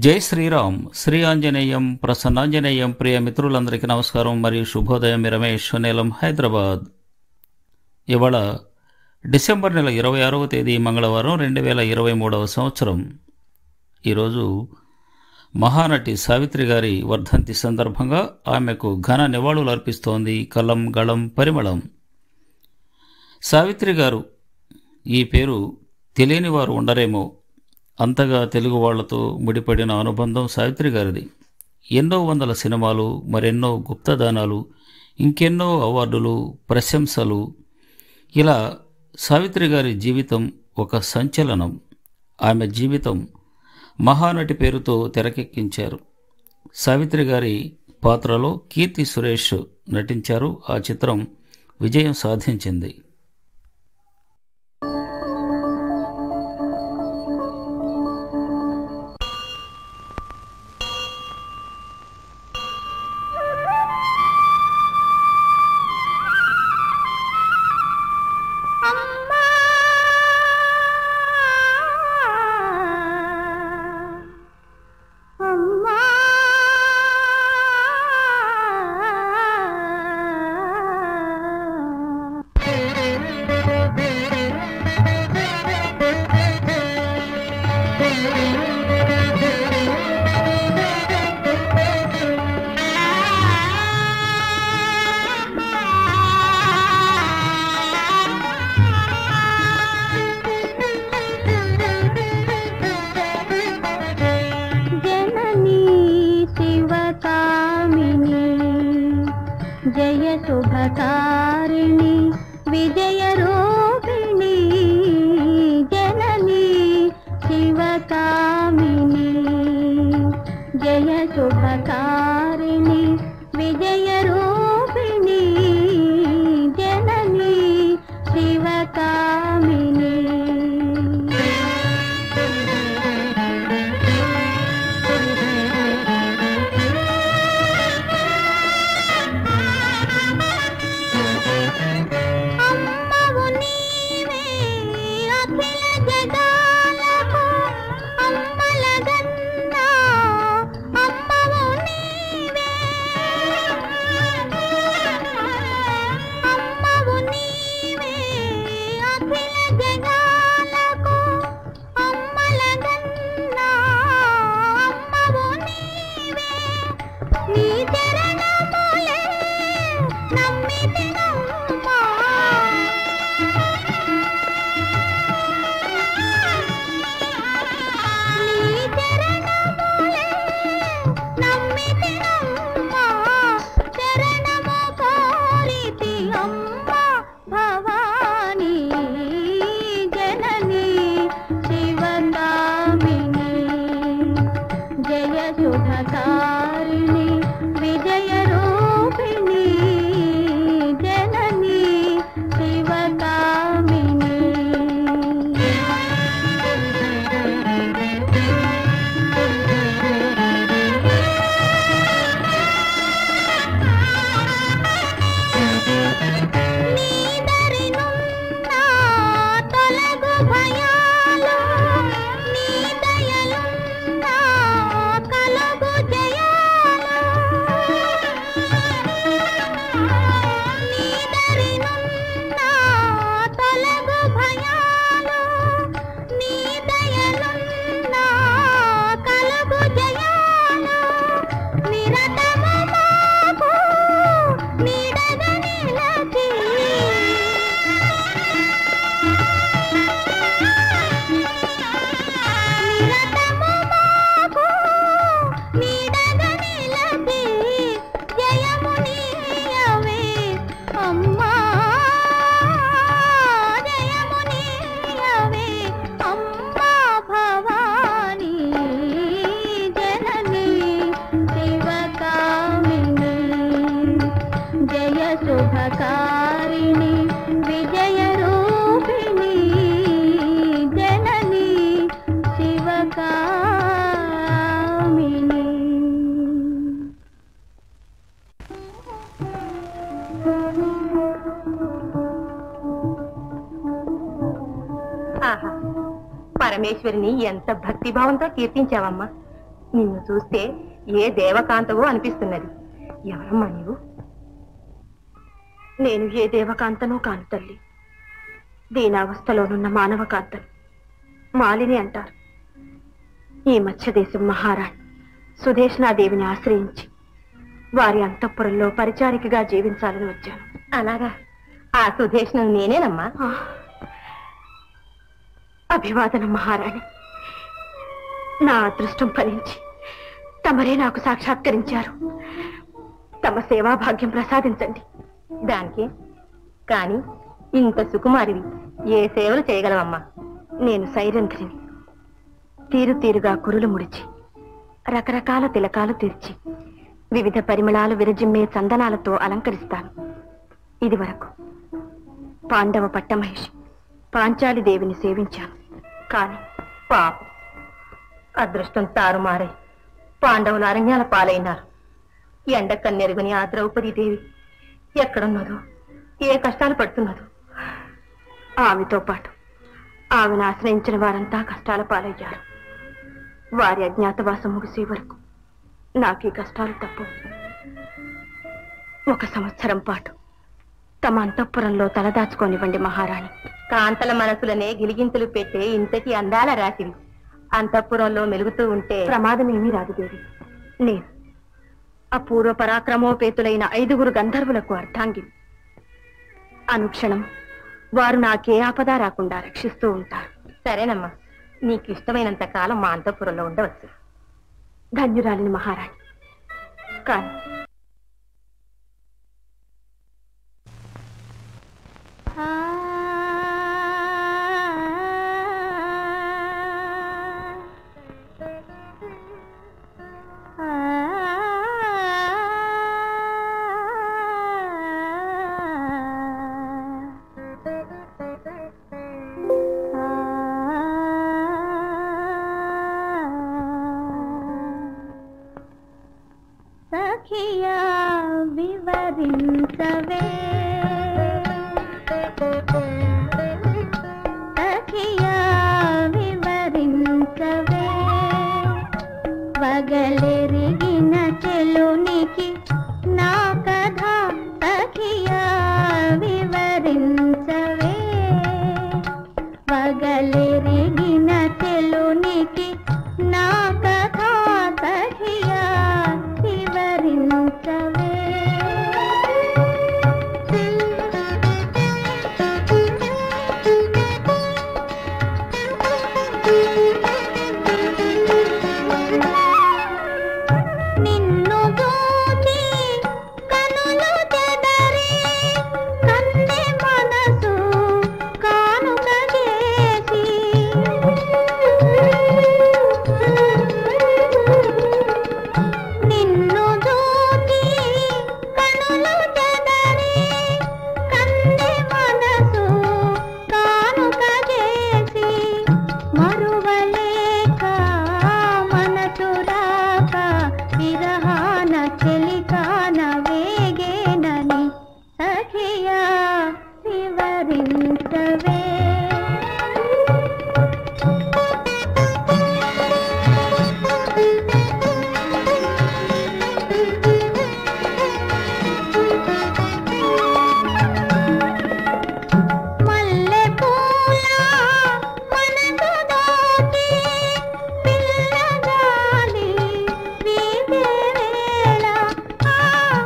జై శ్రీరామ్ శ్రీ ఆంజనేయం ప్రసన్నాంజనేయం ప్రియ మిత్రులందరికీ నమస్కారం మరియు శుభోదయం మీ రమేష్ నేలం హైదరాబాద్ ఇవాళ డిసెంబర్ నెల ఇరవై ఆరవ తేదీ మంగళవారం రెండు వేల ఇరవై మూడవ సంవత్సరం ఈరోజు మహానటి సావిత్రి గారి వర్ధంతి సందర్భంగా ఆమెకు ఘన నివాళులు అర్పిస్తోంది కలం గళం పరిమళం సావిత్రి గారు ఈ పేరు తెలియని వారు ఉండరేమో అంతగా తెలుగు వాళ్లతో ముడిపడిన అనుబంధం సావిత్రి గారిది ఎన్నో వందల సినిమాలు మరెన్నో గుప్తదానాలు ఇంకెన్నో అవార్డులు ప్రశంసలు ఇలా సావిత్రి గారి జీవితం ఒక సంచలనం ఆమె జీవితం మహానటి పేరుతో తెరకెక్కించారు సావిత్రి గారి పాత్రలో కీర్తి సురేష్ నటించారు ఆ చిత్రం విజయం సాధించింది అమ్మా అమ్మా జననీ శివకామిని జయ శుభకారిణి విజయ రూపిణి జననీ శివకామిని జయ శుభకారిణి విజయ రూపిణి జననీ శివకామిని అమ్మవు నీవే అఖిల జగాలకు అమ్మలగన్నా అమ్మవు నీవే అమ్మవు నీవే అఖిల జగాలకు అమ్మలగన్నా అమ్మవు నీవే నీ చరణములే నమ్మితినమ్మా నీ చరణములే నమ్మితినమ్మా చరణము కోరితి అమ్మా భవానీ జననీ శివకామిని జయ శుభకారిణి విజయ రూపిణి జననీ శివకామిని నీదరినున్న తొలగు భయాలు నీ దయలున్న కలుగు జయాలు నీదరినున్న తొలగు భయాలు నీ దయలున్న కలుగు జయాలు నిరతము మాకు నీడగా నిలచి నిరతము మాకు నీడగా నిలచి జయము నీయవే అమ్మా జయము నీయవే అమ్మా భవానీ జననీ శివకామిని జయ శుభకారిణి విజయ రూపిణి జననీ శివకామిని ఆహా పరమేశ్వరిని ఎంత భక్తిభావంతో కీర్తించావమ్మా నిన్ను చూస్తే ఏ దేవకాంతవో అనిపిస్తున్నది ఎవరమ్మా నీవు నేను ఏ దేవకాంతనూ కాను తల్లి దీనావస్థలోనున్న మానవకాంతను మాలిని అంటారు ఈ మత్స్యదేశం మహారాణి సుధేష్ణాదేవిని ఆశ్రయించి వారి అంతఃపురంలో పరిచారికగా జీవించాలని వచ్చాను అలాగా ఆ సుధేష్ణం నేనేనమ్మా ఆ, అభివాదనం మహారాణి నా అదృష్టం ఫలించి తమరే నాకు సాక్షాత్కరించారు తమ సేవా భాగ్యం ప్రసాదించండి దానికి కానీ ఇంత సుకుమారివి ఏ సేవలు చేయగలవమ్మా నేను సైరంధ్రిని తీరు తీరుగా కురులు ముడిచి రకరకాల తిలకాలు తీర్చి వివిధ పరిమళాలు విరజిమ్మే చందనాలతో అలంకరిస్తాను ఇది వరకు పాండవ పట్టమహిషి పాంచాలి దేవిని సేవించాను కానీ పాపం అదృష్టం తారుమారై పాండవులు అరణ్యాల పాలైనారు ఎండ కన్నెరుగుని ఆ ద్రౌపది దేవి ఎక్కడున్నదో ఏ కష్టాలు పడుతున్నదో ఆమెతో పాటు ఆమెను ఆశ్రయించిన వారంతా కష్టాల పాలయ్యారు వారి అజ్ఞాతవాసం ముగిసే వరకు నాకు ఈ కష్టాలు తప్పు ఒక సంవత్సరం పాటు తమ అంతఃపురంలో తలదాచుకోనివ్వండి మహారాణి కాంతల మనసులనే గిలిగింతలు పెట్టే ఇంతకి అందాల రాశివి అంతఃపురంలో మెలుగుతూ ఉంటే ప్రమాదమేమీ రాదు దేవి నేను అపూర్వ పరాక్రమోపేతులైన ఐదుగురు గంధర్వులకు అర్ధాంగిని అనుక్షణం వారు నాకే ఆపద రాకుండా రక్షిస్తూ ఉంటారు సరేనమ్మా నీకు ఇష్టమైనంత కాలం మా అంతఃపురంలో ఉండవచ్చు ధన్యురాలిని మహారాణి కానీ సఖియా వివరించవే సఖియా వివరించవే వగలెరిగిన చెలునికి నా కథ సఖియా వివరించవే వగలెరిగిన చెలునికి నా కథ సఖియా వివరించవే నిన్ను చూచి కనులు చెదరి కన్నె మనసు కానుక చేసి నిన్ను చూచి కనులు చెదరి కన్నె మనసు కానుక చేసి మరువలేక మనసు రాక విరహాన చెలికాన వేగేనని సఖియా వివరించవే మల్లె పూల మనసు దోచి పిల్లగాలి వీసే వేళ ఆ,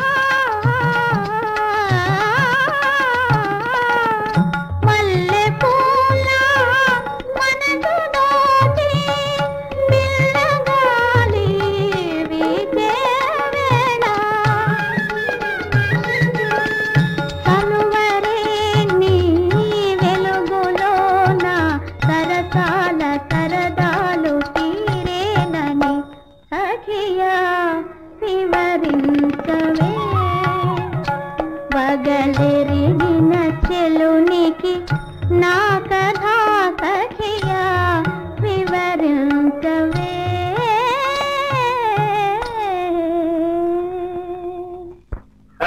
మల్లె పూల మనసు దోచి పిల్లగాలి వీసే వేళ కనువరే నీ వెలుగులోన సరసాల సరదాలు తీరేనని సఖియా వివరించవే వగలెరిగిన చెలునికి నా కథ సఖియా వివరించవే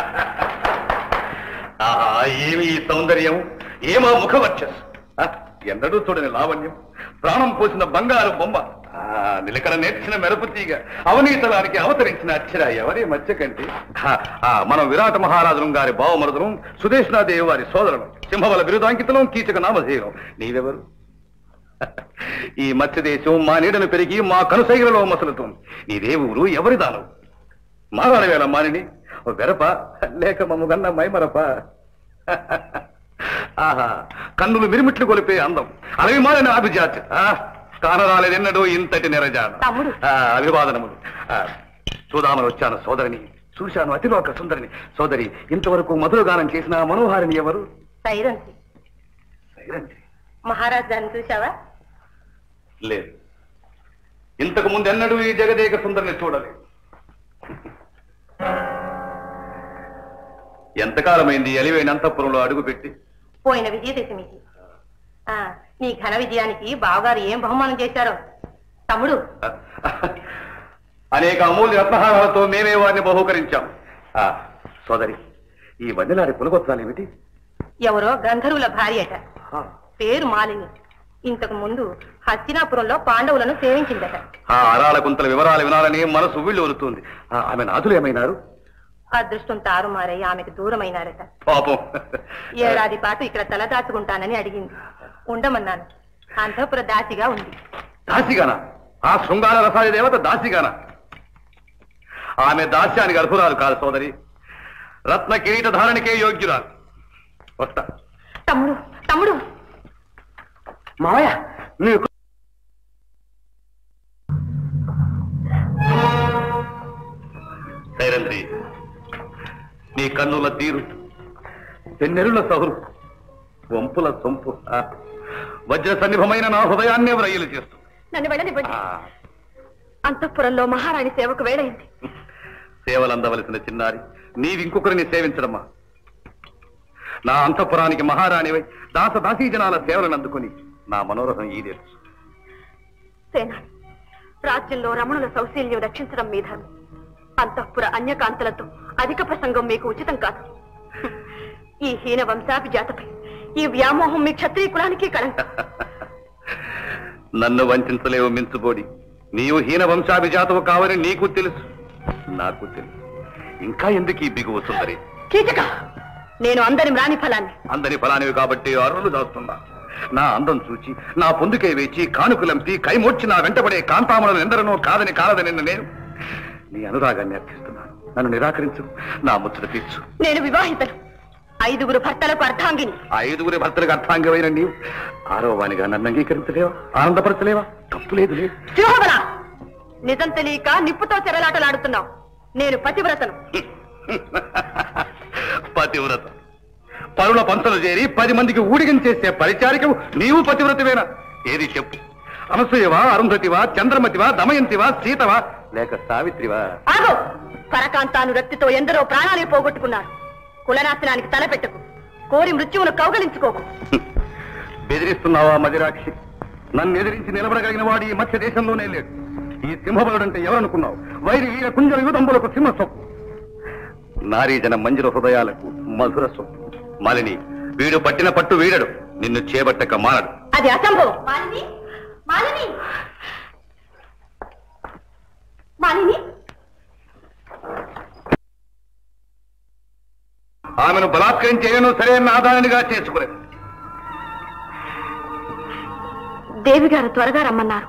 ఆహా ఏమి ఈ సౌందర్యం ఏమా ముఖవర్చస్సు ఆ, ఎన్నడూ చూడని లావణ్యం ప్రాణం పోసిన బంగారు బొమ్మ ఆ, నిలకడ నేర్చిన మెరుపు తీగ అవనీతలానికి అవతరించిన అక్షర ఎవరి మధ్య కంటే ఆ, ఆ, మనం విరాట మహారాజులం గారి భావమరుదులం సుదేష్నాదేవి వారి సోదరులం సింహబల బిరుదాంకితులం కీచక నామధేయం నీవెవరు ఈ మత్స్యదేశం మా నీడను పెరిగి మా కనుసైగలలో మసలుతుంది నీదే ఊరు ఎవరి దానం మారాడవేళ మానిని ఓ వెరప లేక మమ్మగన్న మైమరప ఆహా కన్నులు మిరిమిట్లు కొలిపే అందం అలవి మారిన అభిజాతి ఆ, కానరాలేదెన్నడూ ఇంతటి నిరజాన తమ్ముడు. ఆ, అభివాదనములు ఆ, చూదామని వచ్చాను సోదరిని చూశాను అతిలోక సుందరిని సోదరి ఇంతవరకు మధురగానం చేసిన మనోహారిని ఎవరు సైరంతి సైరంధ్రి. మహారాజ్ గారిని చూసావా లేదు ఇంతకు ముందు ఎన్నడూ ఈ జగదేక సుందరిని చూడలేదు ఎంతకాలమైంది అలివైన అంతఃపురంలో అడుగుపెట్టి పోయిన విజయదశమికి ఆ, నీ ఘన విజయానికి బావగారు ఏం బహుమానం చేశారో తమ్ముడు అనేక అమూల్య రత్నహారాలతో మేమే వారిని బహూకరించాం ఆ, సోదరి ఈ వన్నెలాడి పులగొత్తాలు ఏమిటి ఎవరో గంధర్వుల భార్యట ఆ, పేరు మాలిని ఇంతకు ముందు హస్తినాపురంలో పాండవులను సేవించిందట ఆ అరాల కుంతల వివరాలు వినాలని మనసు ఉవ్విళ్ళు ఊరుతుంది ఆ, ఆమె నాథులు ఏమైనారు అదృష్టం తారుమారై ఆమెకు దూరమైనారట పాపం ఏడాది పాటు ఇక్కడ తలదాచుకుంటానని అడిగింది ఉండమన్నాను అంతఃపుర దాసిగా ఉంది దాసిగాన ఆ శృంగార రసాది దేవత దాసిగాన ఆమె దాస్యానికి అర్హురాలు కాదు సోదరి రత్న కిరీట ధారణకే యోగ్యురాలు వస్తా తమ్ముడు తమ్ముడు మావయ్య నీకు సైరంధ్రి నీ కన్నుల తీరు తెన్నెరుల సహురు వంపుల సొంపు ఆ, వజ్ర సన్నిభమైన నా హృదయాన్నే వ్రయ్యలు చేస్తూ నన్ను వెళ్ళనివ్వండి ఆ, అంతఃపురంలో మహారాణి సేవకు వేళయింది సేవలందవలసిన చిన్నారి నీవింకొకరిని సేవించడమ్మా నా అంతఃపురానికి మహారాణివై దాస దాసీ జనాల సేవలను అందుకుని నా మనోరథం ఈడేర్చు సేనాని రాజ్యంలో రమణుల సౌశీల్యం రక్షించడం మీద అంతఃపుర అన్యకాంతలతో అధిక ప్రసంగం మీకు ఉచితం కాదు ఈ హీన వంశాభిజాతపై ఈ వ్యామోహం మీ క్షత్రియ కులానికి కళంకం నన్ను వంచలేవు మించుబోడి నీవు హీన వంశాభిజాతవు కావని నీకు తెలుసు నాకు తెలుసు ఇంకా ఎందుకు ఈ బిగువ సుందరి కీచక నేను అందరి మ్రాని ఫలాన్ని అందరి ఫలానివి కాబట్టి అర్రులు దాస్తున్నా నా అందం చూచి నా పొందుకే వేచి కానుకలంపి కైమోర్చి నా వెంటబడే కాంతామలను ఎందరనో కాదని కాలదని నేను నీ అనురాగాన్ని అర్థిస్తున్నాను నన్ను నిరాకరించు నా ముచ్చట తీర్చు నేను వివాహితను ఐదుగురు భర్తలకు అర్ధాంగిని ఆ ఐదుగురి భర్తలకు అర్థాంగమైన నీవు ఆరో వానిగా నన్ను అంగీకరించలేవా ఆనందపరచలేవా తప్పు లేదు లేదు సింహబల నిజం తెలియక నిప్పుతో చెరలాటలాడుతున్నావు నేను పతివ్రతను పతివ్రత పరుల పంచలు చేరి పది మందికి ఊడిగం చేసే పరిచారికవు నీవు పతివ్రతవేనా ఏది చెప్పు అనసూయవా అరుంధతివా చంద్రమతివా దమయంతివా సీతవా లేక సావిత్రివా ఆగో పరకాంతానురక్తితో ఎందరో ప్రాణాలు పోగొట్టుకున్నారు కులనాశనానికి తలపెట్టకు కోరి మృత్యువును కౌగలించుకోకు బెదిరిస్తున్నావా మదిరాక్షి నన్ను ఎదిరించి నిలబడగలిగిన వాడు ఈ మధ్య దేశంలోనే లేడు ఈ సింహబలుడంటే ఎవరనుకున్నావు వైరి వీర కుంజ యుగదంబులకు సింహ సొప్పు నారీజన మంజుల హృదయాలకు మధుర సొప్పు మాలిని వీడు పట్టిన పట్టు వీడడు నిన్ను చేపట్టక మానడు అది అసంభవం మాలిని మాలిని మాలిని ఆమెను బలాత్కరించేయను సరైన ఆదాయానిగా చేసుకునేది దేవి గారు త్వరగా రమ్మన్నారు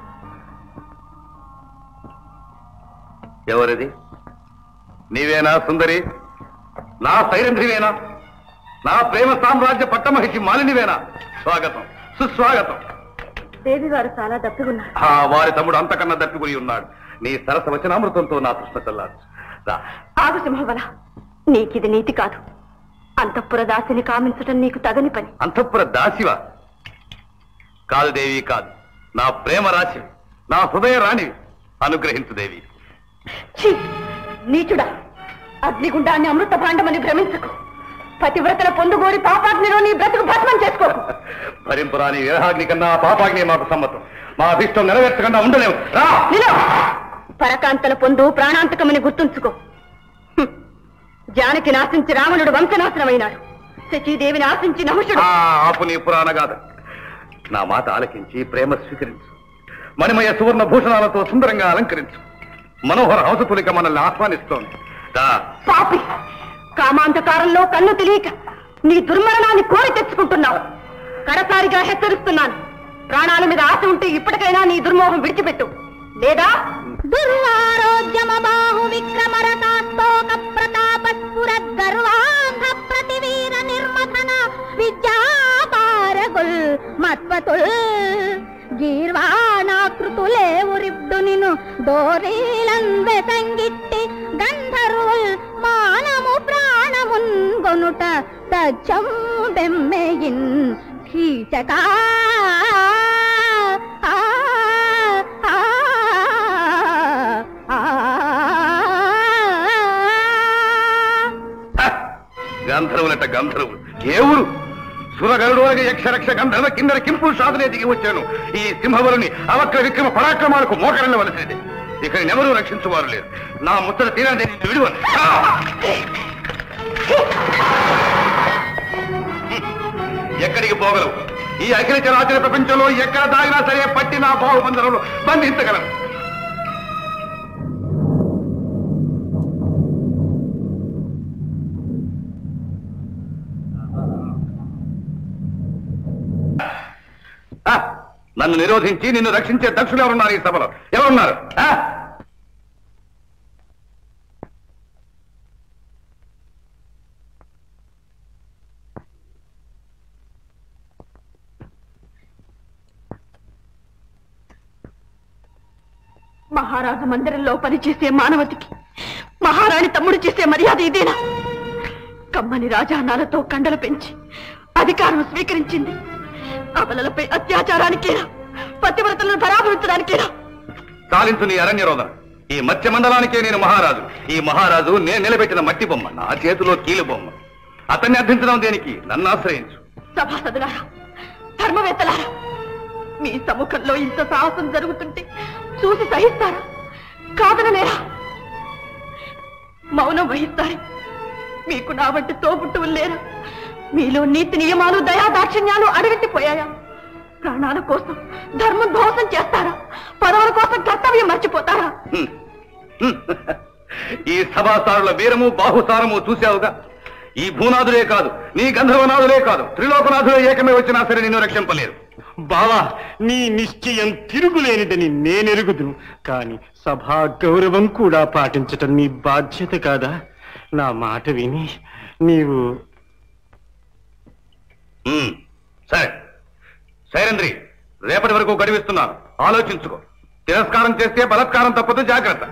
ఎవరిది నీవేనా సుందరి నా సైరంధ్రివేనా నా ప్రేమ సామ్రాజ్య పట్టమహిషి మాలినివేనా స్వాగతం సుస్వాగతం దేవి గారు చాలా దప్పిగున్నారు ఆ వారి తమ్ముడు అంతకన్నా దప్పికుని ఉన్నాడు నీ సరస వచనామృతంతో నా కృష్ణ చల్లారు రా. ఆగు సింహబల నీకిది నీతి కాదు అంతఃపుర దాసిని కామించటం నీకు తగని పని అంతఃపుర దాసివా కాదు దేవి కాదు నా ప్రేమ రాశి నా హృదయ రాణి అనుగ్రహించు దేవి ఛీ! నీచుడా అగ్నిగుండాన్ని అమృత భాండమని భ్రమించకు పతివ్రతల పొందుగోరి పాపాగ్నిలో నీ బ్రతుకు భస్మం చేసుకో భరింపురాని విరహాగ్ని కన్నా పాపాగ్ని మాకు సమ్మతం మా అభిష్టం నెరవేర్చకుండా ఉండలేము రా నిలో పరకాంతల పొందు ప్రాణాంతకమని గుర్తుంచుకో హ్మ్. జానకి నాశించి రావణుడు వంశనాశనమైనాడు శచీదేవిని ఆశించి నహుషుడు ఆ, ఆపు నీ పురాణ గాథ నా మాట ఆలకించి ప్రేమ స్వీకరించు మణిమయ సువర్ణ భూషణాలతో సుందరంగా అలంకరించు మనోహర హంసతులిక మనల్ని ఆహ్వానిస్తోంది రా. పాపి కామాంధకారంలో కన్ను తెలియక నీ దుర్మరణాన్ని కోరి తెచ్చుకుంటున్నావు కడసారిగా హెచ్చరిస్తున్నాను ప్రాణాల మీద ఆశ ఉంటే ఇప్పటికైనా నీ దుర్మోహం విడిచిపెట్టు లేదా దుర్వారోద్యమ బాహు విక్రమరతాస్తోక ప్రతాప స్ఫురద్ గర్వాంధ ప్రతివీర నిర్మథన విద్యాపారగుల్ మత్వతుల్ గీర్వాణాకృతులే ఉరిబ్డు నిను దోరీలం వెతంగిట్టి గంధర్వుల్ మానము ప్రాణమున్ గొనుట తచ్చం బెమ్మెయిన్ కీచకా ఆ, ఆ, ఆ, హ! గంధర్వులట గంధర్వులు ఏ ఊరు సురగరుడు అనగా యక్షరక్ష గంధర్వ కిందర కింపు సాధనే దిగి వచ్చాను ఈ సింహబలుని అవక్ర విక్రమ పరాక్రమాలకు మోకరిల్లవలసింది ఇక ఎవరూ రక్షించువారు లేరు నా ముత్తల తీరాన్ని నిన్ను విడువను ఆ! ఎక్కడికి పోగలవు ఈ అఖిల చరాచర ప్రపంచంలో ఎక్కడ దాగినా సరే పట్టి నా బాహుబంధనంలో బంధించగలను ఆ! నన్ను నిరోధించి నిన్ను రక్షించే దక్షులు ఎవరున్నారు ఈ సభలో ఎవరున్నారు ఆ? మహారాజు మందిరంలో పనిచేసే మానవతికి మహారాణి తమ్ముడు చేసే మర్యాద ఇదేనా కమ్మని రాజానాలతో కండలు పెంచి అధికారం స్వీకరించింది అబలలపై అత్యాచారానికేనా పతివ్రతలను పరాభవించడానికేనా చాలించు నీ అరణ్య రోదన ఈ మత్స్య మండలానికే నేను మహారాజు ఈ మహారాజు నేను నిలబెట్టిన మట్టి బొమ్మ నా చేతిలో కీలు బొమ్మ అతన్ని అర్థించడం దేనికి నన్ను ఆశ్రయించు సభాసదులారా ధర్మవేత్తలారా మీ సముఖంలో ఇంత సాహసం జరుగుతుంటే చూసి సహిస్తారా కాదనలేరా మౌనం వహిస్తారే మీకు నా వంటి తోబుట్టువులు లేరా మీలో నీతి నియమాలు దయా దాక్షిణ్యాలు అడగట్టిపోయాయా ప్రాణాల కోసం ధర్మం ధ్వంసం చేస్తారా పదవుల కోసం కర్తవ్యం మర్చిపోతారా హ్మ్. హ్మ్. ఈ సభాసారుల వీరము బాహుసారము చూశావుగా ఈ భూనాథులే కాదు నీ గంధర్వనాథులే కాదు త్రిలోకనాథులే ఏకమే వచ్చినా సరే నిన్ను రక్షింపలేరు బావా నీ నిశ్చయం తిరుగులేనిదని నేనెరుగుదును కాని సభా గౌరవం కూడా పాటించటం నీ బాధ్యత కాదా నా మాట విని నీవు హ్మ్. సరే శైరంద్రి రేపటి వరకు గడివిస్తున్నాను ఆలోచించుకో తిరస్కారం చేస్తే బలత్కారం తప్పదు జాగ్రత్త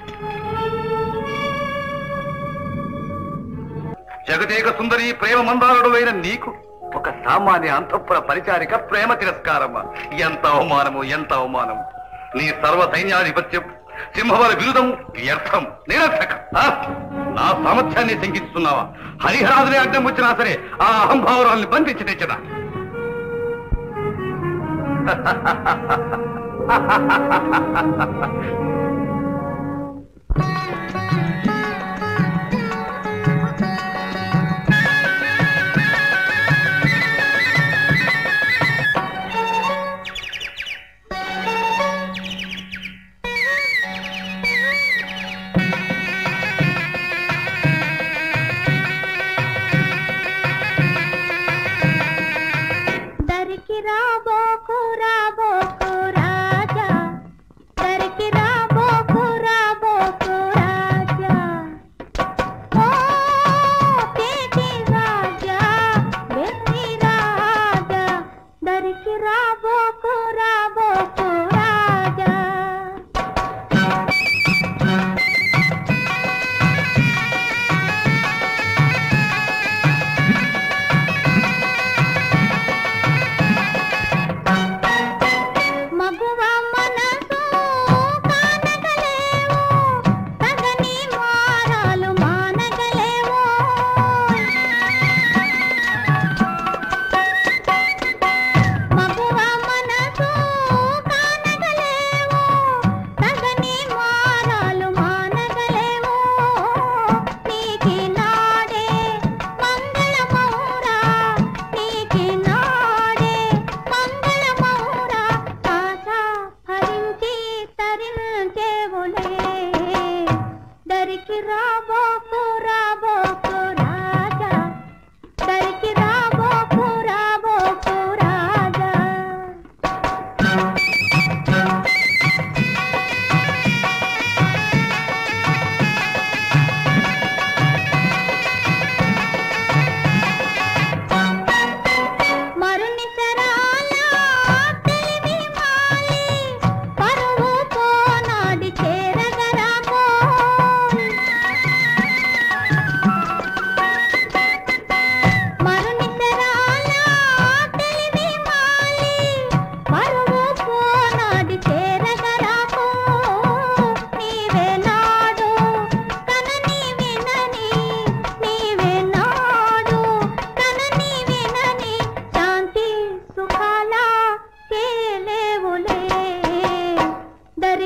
జగదేక సుందరి ప్రేమ మందారుడు అయిన నీకు ఒక సామాన్య అంతఃపుర పరిచారిక ప్రేమ తిరస్కారమా ఎంత అవమానము ఎంత అవమానము నీ సర్వ సైన్యాధిపత్యం సింహవర విరుదం వ్యర్థం నిరర్థక ఆ? నా సామర్థ్యాన్ని శంకిస్తున్నావా హరిహరాదులే అడ్డం వచ్చినా సరే ఆ అహంభావరాల్ని బంధించి తెచ్చదా దరికి రాబోకు రాబోకు రాజా దరికి రాబో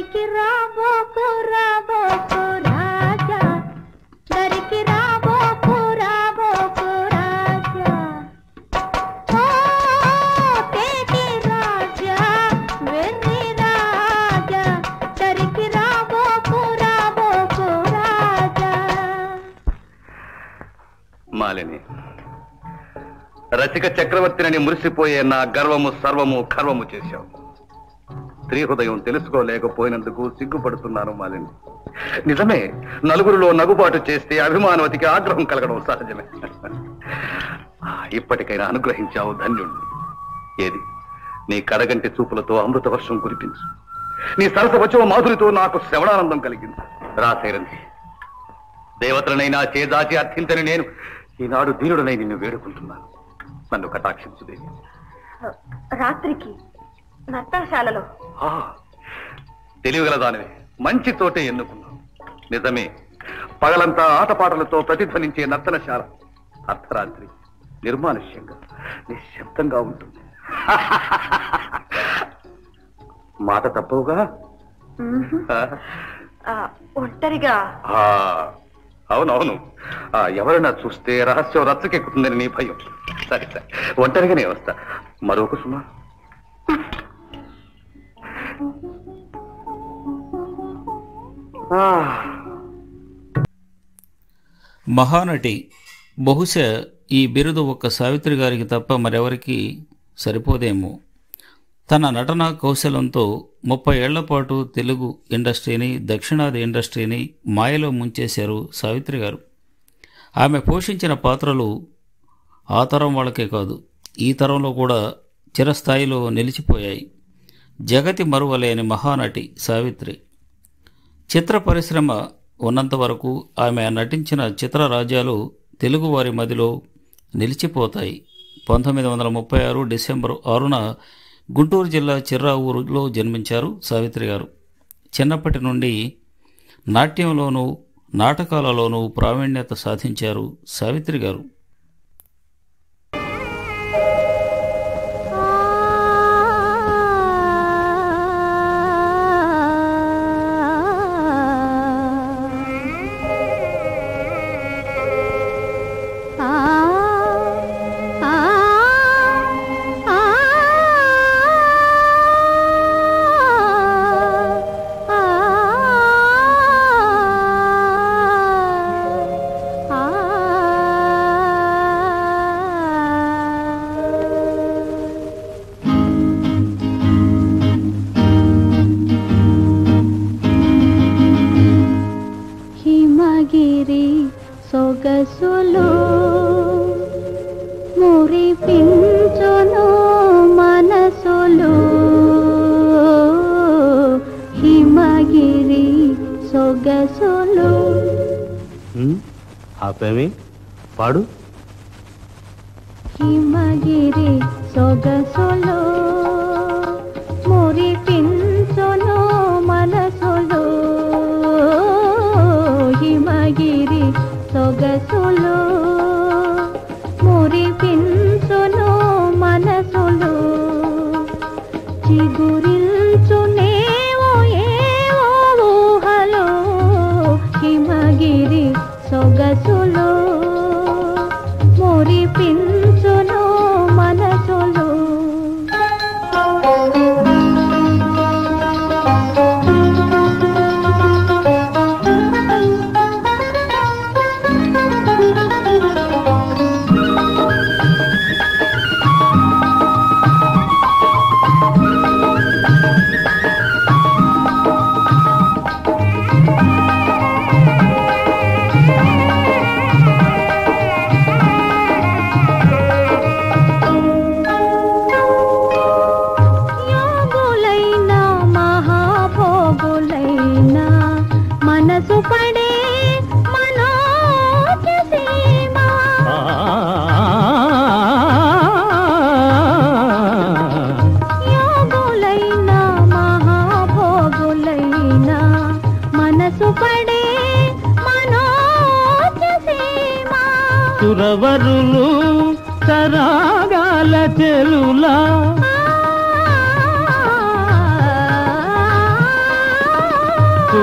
దరికి రాబోకు రాబోకు రాజా దరికి రాబోకు రాబోకు రాజా ఓ తేటి రాజా వెర్రి రాజా దరికి రాబోకు రాబోకు రాజా మాలిని రసిక చక్రవర్తిని మురిసిపోయే నా గర్వము సర్వము ఖర్వము చేశావు స్త్రీ హృదయం తెలుసుకోలేకపోయినందుకు సిగ్గుపడుతున్నాను మాలిని నిజమే నలుగురిలో నగుబాటు చేస్తే అభిమానవతికి ఆగ్రహం కలగడం సహజమే ఇప్పటికైనా అనుగ్రహించావు ధన్యుణ్ణి ఏది నీ కడగంటి చూపులతో అమృత వర్షం కురిపించు నీ సరస వచ్చవ మాధురితో నాకు శ్రవణానందం కలిగింది రాశైరంది దేవతలనైనా చేదాచి అర్థించని నేను ఈనాడు దీనుడనై నిన్ను వేడుకుంటున్నాను నన్ను కటాక్షించుదేవి రాత్రికి నర్తనశాలలో ఆ, తెలివిగల దానివి మంచి తోటే ఎన్నుకున్నావు నిజమే పగలంతా ఆటపాటలతో ప్రతిధ్వనించే నర్తనశాల అర్ధరాత్రి నిర్మానుష్యంగా నిశ్శబ్దంగా ఉంటుంది మాట తప్పవుగా ఆ, ఆ, ఒంటరిగా ఆ, అవునవును ఆ, ఎవరైనా చూస్తే రహస్యం రచ్చకెక్కుతుందని నీ భయం సరే సరే ఒంటరిగానే వస్తా మరొక సుమా ఆ, మహానటి బహుశా ఈ బిరుదు ఒక్క సావిత్రి గారికి తప్ప మరెవరికి సరిపోదేమో తన నటన కౌశలంతో ముప్పై ఏళ్ల పాటు తెలుగు ఇండస్ట్రీని దక్షిణాది ఇండస్ట్రీని మాయలో ముంచేశారు సావిత్రి గారు ఆమె పోషించిన పాత్రలు ఆ తరం వాళ్ళకే కాదు ఈ తరంలో కూడా చిరస్థాయిలో నిలిచిపోయాయి జగతి మరువలేని మహానటి సావిత్రి చిత్ర పరిశ్రమ ఉన్నంత వరకు ఆమె నటించిన చిత్ర రాజ్యాలు తెలుగువారి మదిలో నిలిచిపోతాయి పంతొమ్మిది వందల ముప్పై ఆరు డిసెంబర్ ఆరున గుంటూరు జిల్లా చిర్రావూరులో జన్మించారు సావిత్రి గారు చిన్నప్పటి నుండి నాట్యంలోనూ నాటకాలలోనూ ప్రావీణ్యత సాధించారు సావిత్రి గారు హిమగిరి సొగసులు మురిపించును మనసులు హిమగిరి సొగసులు ఆపేమి పాడు హిమగిరి సొగసులు మురిపించును మనసులు హిమగిరి సొగసులు మురిపించును మనసులు చిగురించునేవో ఏవో ఊహలో హిమగిరి సొగసులు మురిపించును మనసులు యోగులైన మహాభోగులైన మనసు పడే మనోజసీమ యోగులైన మహాభోగులైన మనసు పడే మనోజసీమ సురవరులు సరాగాల చెలులా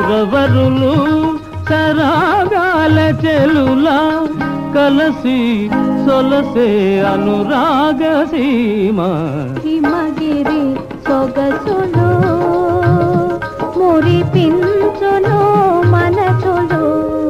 సురవరులు సరాగాల చెలులా కలసి సొలసే అనురాగ సీమ హిమగిరి సొగసులు మురిపించును మనసులు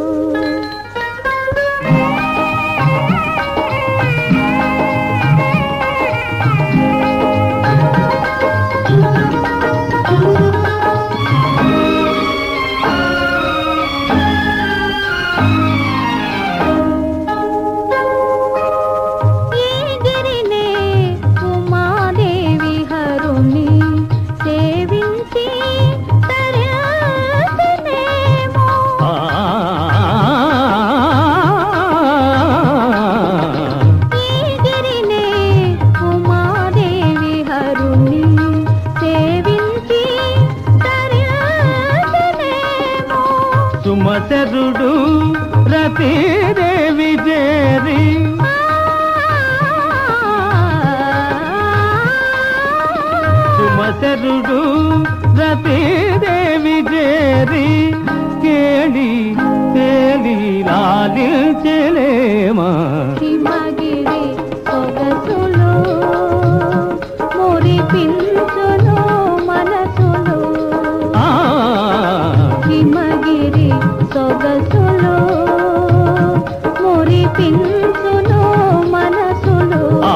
ఈ గిరినే ఉమాదేవి హరుని సేవించి తరసినేమో ఆ ఈ గిరినే ఉమాదేవి హరుని సేవించి తరసినేమో సుమచరుడు రతీదేవి చేరి సుమచరుడు రతీదేవి చేరి కేళి తేలి లాలించలేమా హిమగిరి సొగసులు మురిపించును మనసులు ఆ హిమగిరి సొగసులు మురిపించును మనసులు ఆ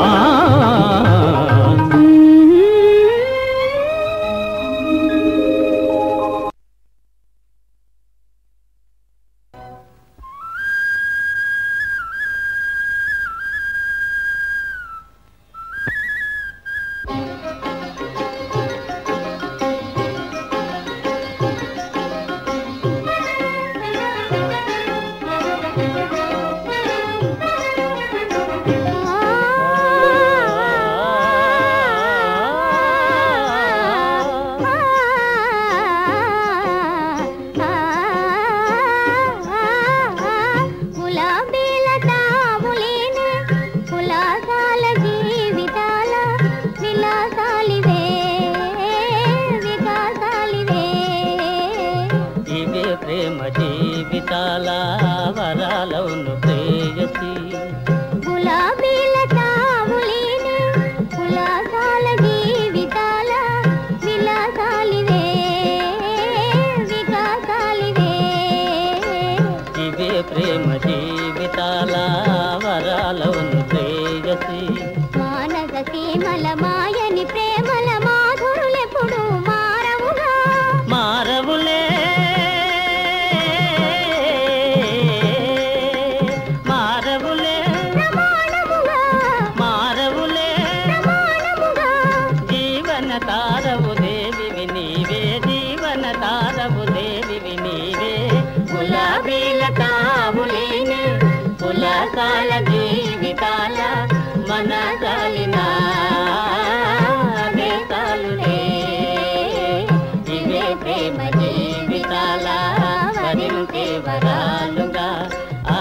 గులాబీల తావులేని కులాసాల జీవితాల విలాసాలివే వికాసాలివే ఇవే ప్రేమ జీవితాల వరాలవును ప్రేయసి గులాబీల తావులేని కులాసాల జీవితాల విలాసాలివే వికాసాలివే ఇవే ప్రేమ జీవితాల వరాలవును ప్రేయసి మానస సీమల మాయని ప్రేమల మాధురులెప్పుడు మారవుగా మారవులే మారవులే ప్రమాణముగా మారవులే ప్రమాణముగా జీవన తారవు దేవివి నీవే జీవన తారవు దేవివి నీవే గులాబీల తావులేని కులసాల జీవితాల మన కాలిన దేశాలులే ఇవే ప్రేమ జీవితాల వరించే వరాలుగా ఆ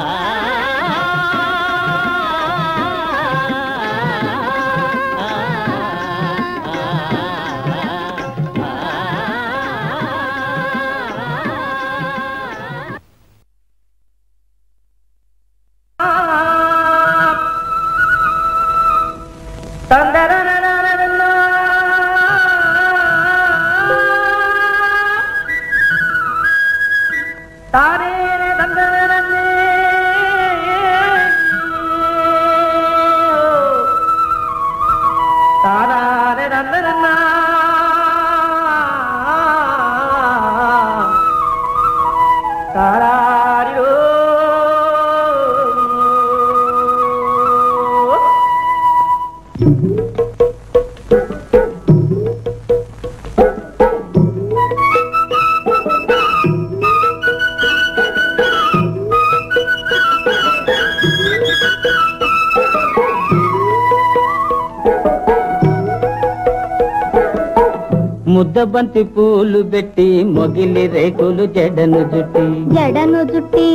ముద్దబంతి పూలు పెట్టి మొగిలి రేకులు జడను జుట్టి జడను జుట్టి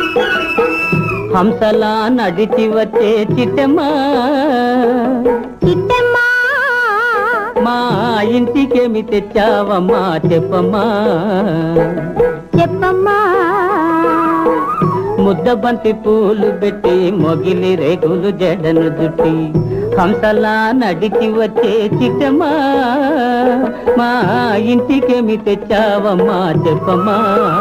హంసలా నడిచి వచ్చే చిట్టమ్మా చిట్టమ్మా మా ఇంటికేమి తెచ్చావమ్మా చెప్పమ్మా చెప్పమ్మా ముద్దబంతి పూలు పెట్టి మొగిలి రేకులు జడను జుట్టి హంసలా నడిచి వచ్చే చిట్టమ్మా మా ఇంటికేమి తెచ్చావమ్మా చెప్పమ్మా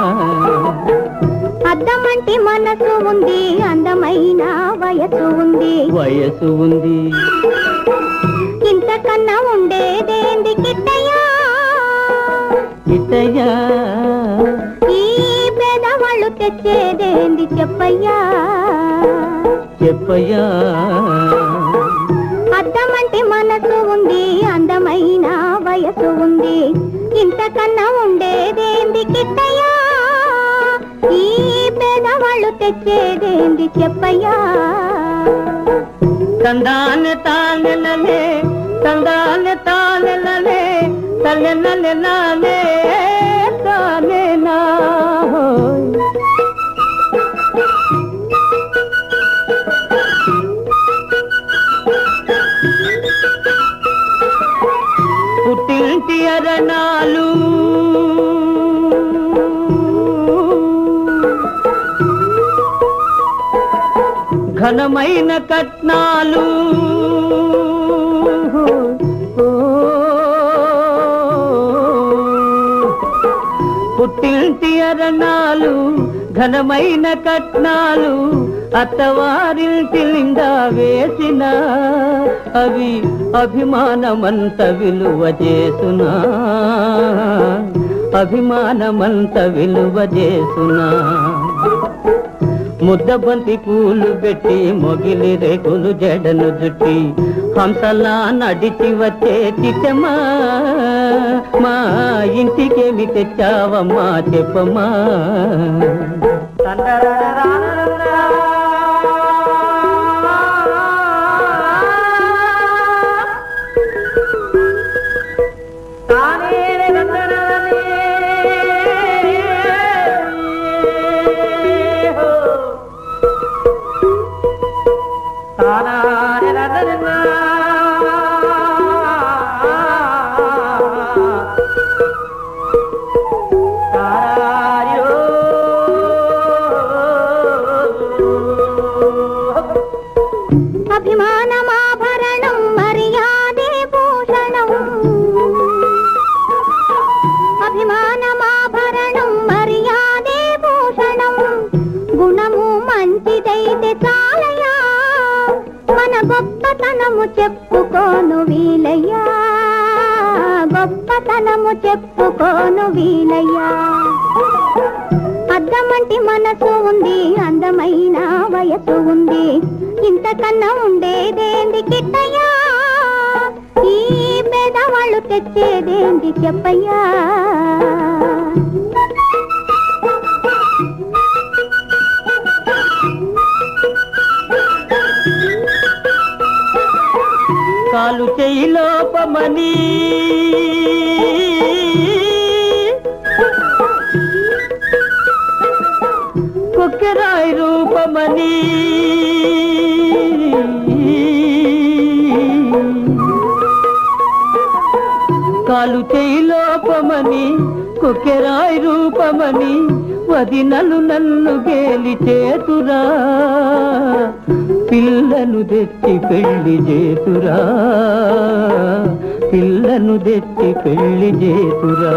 అద్దమంటి మనసు ఉంది అందమైన వయసు ఉంది వయసు ఉంది ఇంతకన్నా ఉండేదేంది కిట్టయ్యా ఇటయ్యా ఈ పేదవాళ్ళు తెచ్చేదేంది చెప్పయ్యా చెప్పయ్యా అద్దమంటి మనసు ఉంది అందమైన వయసు ఉంది ఇంతకన్నా ఉండేదేంది కిట్టయ్యా ఈ పేదవాళ్ళు తెచ్చేదేంది చెప్పయ్యా తందాನೆ తానెలలే తందాನೆ తానెలలే తల్లెనలే నానే తానే నా హోయ్. పుట్టింటి అరణాలు ఘనమైన కట్నాలు ఓ, పుట్టింటి అరణాలు ఘనమైన కట్నాలు అత్తవారింటి నిండా వేసిన అవి అభిమానమంత విలువ చేసునా అభిమానమంత విలువ చేసునా ముద్దబంతి పూలు పెట్టి మొగిలి రేకులు జడను జుట్టి హంసలా నడిచి వచ్చే చిట్టమ్మా మా ఇంటికేమి తెచ్చావమ్మా చెప్పమ్మా అభిమానమాభరణం మర్యాదే భూషణం అభిమానమాభరణం మర్యాదే భూషణం గుణము మంచిదైతే చాలయ్యా మన గొప్పతనము చెప్పుకోను వీలయ్యా గొప్పతనము చెప్పుకోను వీలయ్యా అద్దమంటి మనసు ఉంది అందమైన వయసు ఉంది ఇంతకన్నా ఉండేదేంది కిట్టయ్యా ఈ పేదవాళ్ళు తెచ్చేదేంది చెప్పయ్యా కాలు చెయ్యి లోపమని కుక్కెరాయి రూపమని కాలు చెయ్యి లోపమని కుక్కెరాయి రూపమని వదినలు నన్ను గేలి చేతురా పిల్లను తెచ్చి పెళ్లి చేతురా పిల్లను తెచ్చి పెళ్లి చేతురా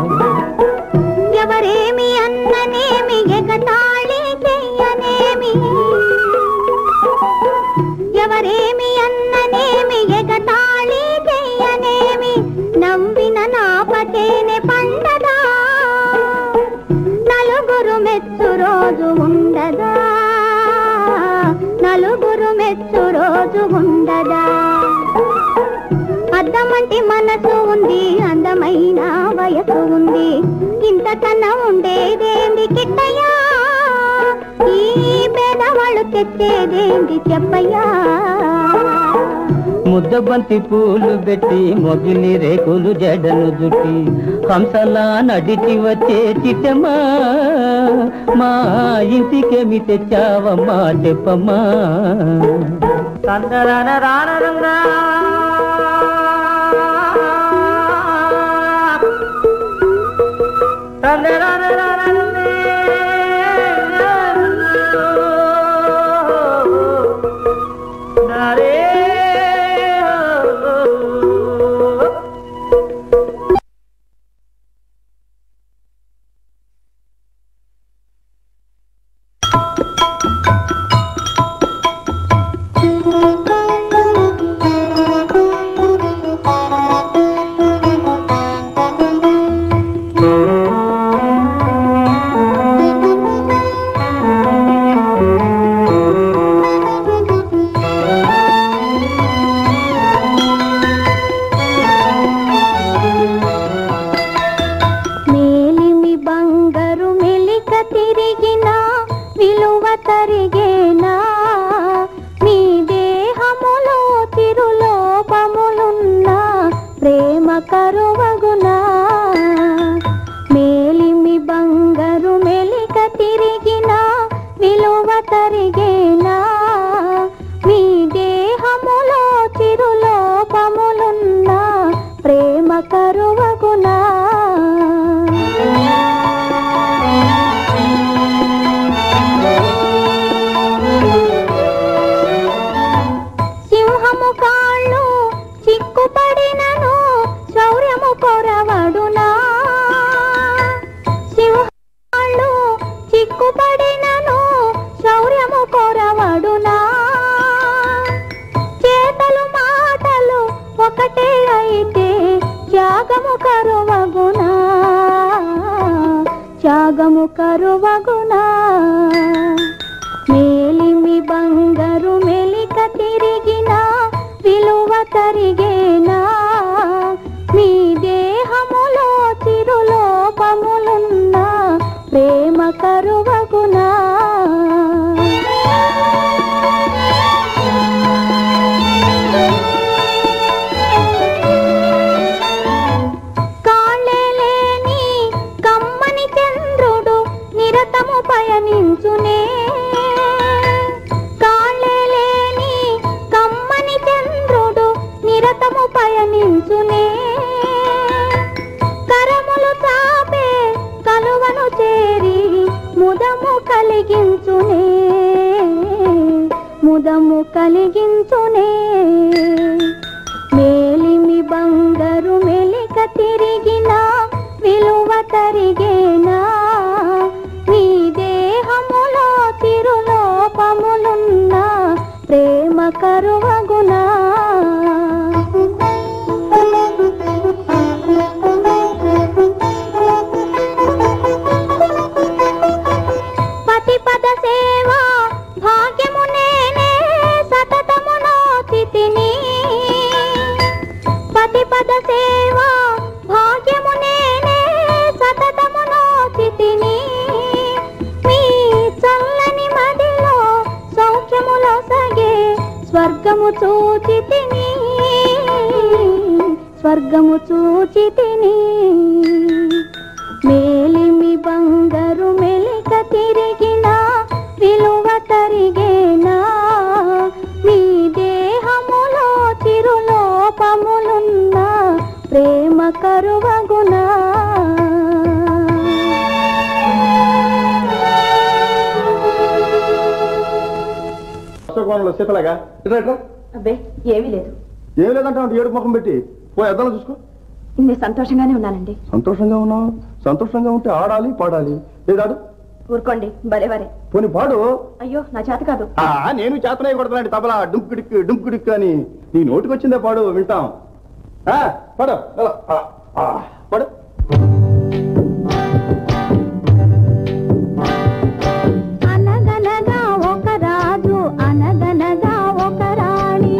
ఎవరేమి అన్ననేమి ఎగతాళి చెయ్యనేమి ఎవరేమి అన్ననేమి ఎగతాళి చెయ్యనేమి నవ్విన నాపటేనే పండదా నలుగురు మెచ్చు రోజు ఉండదా నలుగురు మెచ్చు రోజు ఉండదా అద్దమంటి మనసు ఉంది అందమైన వయసు ఉంది ఇంతకన్నా ఉండేదేంది కిట్టయ్యా ఈ పేదవాళ్ళు తెచ్చేదేంది చెప్పయ్యా ముద్దబంతి పూలు పెట్టి మొగిలి రేకులు జడను జుట్టి హంసలా నడిచి వచ్చే చిట్టమ్మా మా ఇంటికేమి తెచ్చావమ్మా చెప్పమ్మా తందరన రానరంగా తందరన రానరంగా కరువగునా త్యాగము కరువగునా మేలిమి బంగారు మెలిక తిరిగిన విలువ తరిగేనా మీ దేహములో చిరులోపములున్నా ప్రేమ కరువగునా కాళ్ళే లేని కమ్మని చంద్రుడు నిరతము పయనించునే కాళ్ళే లేని కమ్మని చంద్రుడు నిరతము పయనించునే కరములు చాపే కలువను చేరి ముదము కలిగించునే ముదము కలిగించునే మేలిమి బంగారు మెలిక తిరిగిన విలువ తరిగేనా నీ దేహములో తిరులోపములున్న ప్రేమ కరువగునా పతి పద సేవ భాగ్యము నేనే సతతము నోచితిని పతి పద సేవ భాగ్యము నేనే సతతము నోచితిని మీ చల్లని మదిలో సౌఖ్యములో సగే స్వర్గము చూచితిని స్వర్గము చూచితిని మేలిమి బంగారు మెలిక తిరిగిన విలువ తరిగేనా మీ దేహములో చిరులోపములున్న ప్రేమ కరువగునా అశోకవనంలో శీతలాగా ఇట్రా ఇట్రా అబ్బే ఏమీ లేదు ఏం లేదంటే ఏడు ముఖం పెట్టి పోయి అద్దాలు చూసుకో నేను సంతోషంగానే ఉన్నానండి సంతోషంగా ఉన్నావు సంతోషంగా ఉంటే ఆడాలి పాడాలి ఏదాడు ఊరుకోండి భలేవరే పోని పాడు అయ్యో నా చేత కాదు ఆ, నేను చేతనే కొడతానండి తబలా డుంకుడిక్ డుంకుడిక్ అని నీ నోటికి వచ్చిందే పాడు వింటాం ఆ, పాడు ఎలా? ఆ, ఆ, పాడు అనగనగా ఒక రాజు అనగనగా ఒక రాణి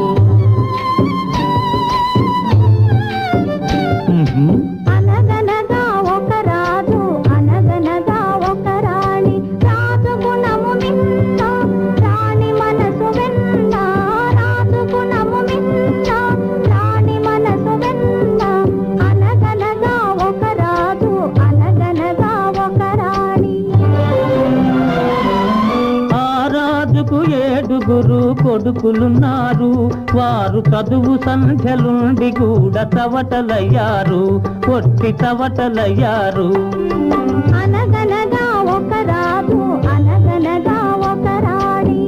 అనగనగా ఒక రాజు అనగనగా ఒక రాణి రాజు గుణము మిన్న రాణి మనసు వెన్న రాజు గుణము మిన్న రాణి మనసు వెన్న అనగనగా ఒక రాజు అనగనగా ఒక రాణి ఆ రాజుకు ఏడుగురు కొడుకులున్నారు వారు చదువు సంధ్యలుండి కూడా తవటలయ్యారు పొట్టి తవటలయ్యారు అనగనగా ఒక రాజు అనగనగా ఒక రాణి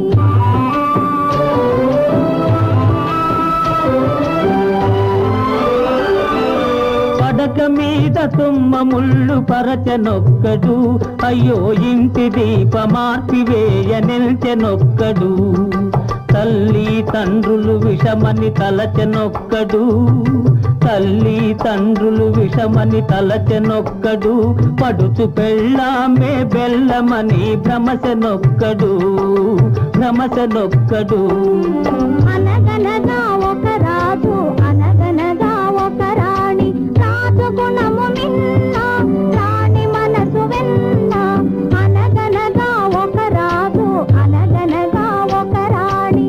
పడక మీద తుమ్మ ముళ్ళు పరచనొక్కడు అయ్యో ఇంటి దీప మార్పివేయ నిల్చెనొక్కడు తల్లి తండ్రులు విషమని తలచెనొక్కడు తల్లి తండ్రులు విషమని తలచెనొక్కడు పడుచు పెళ్ళామే బెల్లమని భ్రమసెనొక్కడు భ్రమసెనొక్కడు అనగనగా ఒక రాజు అనగనగా ఒక రాణి రాజు గుణము మిన్న రాణి మనసు వెన్న అనగనగా ఒక రాజు అనగనగా ఒక రాణి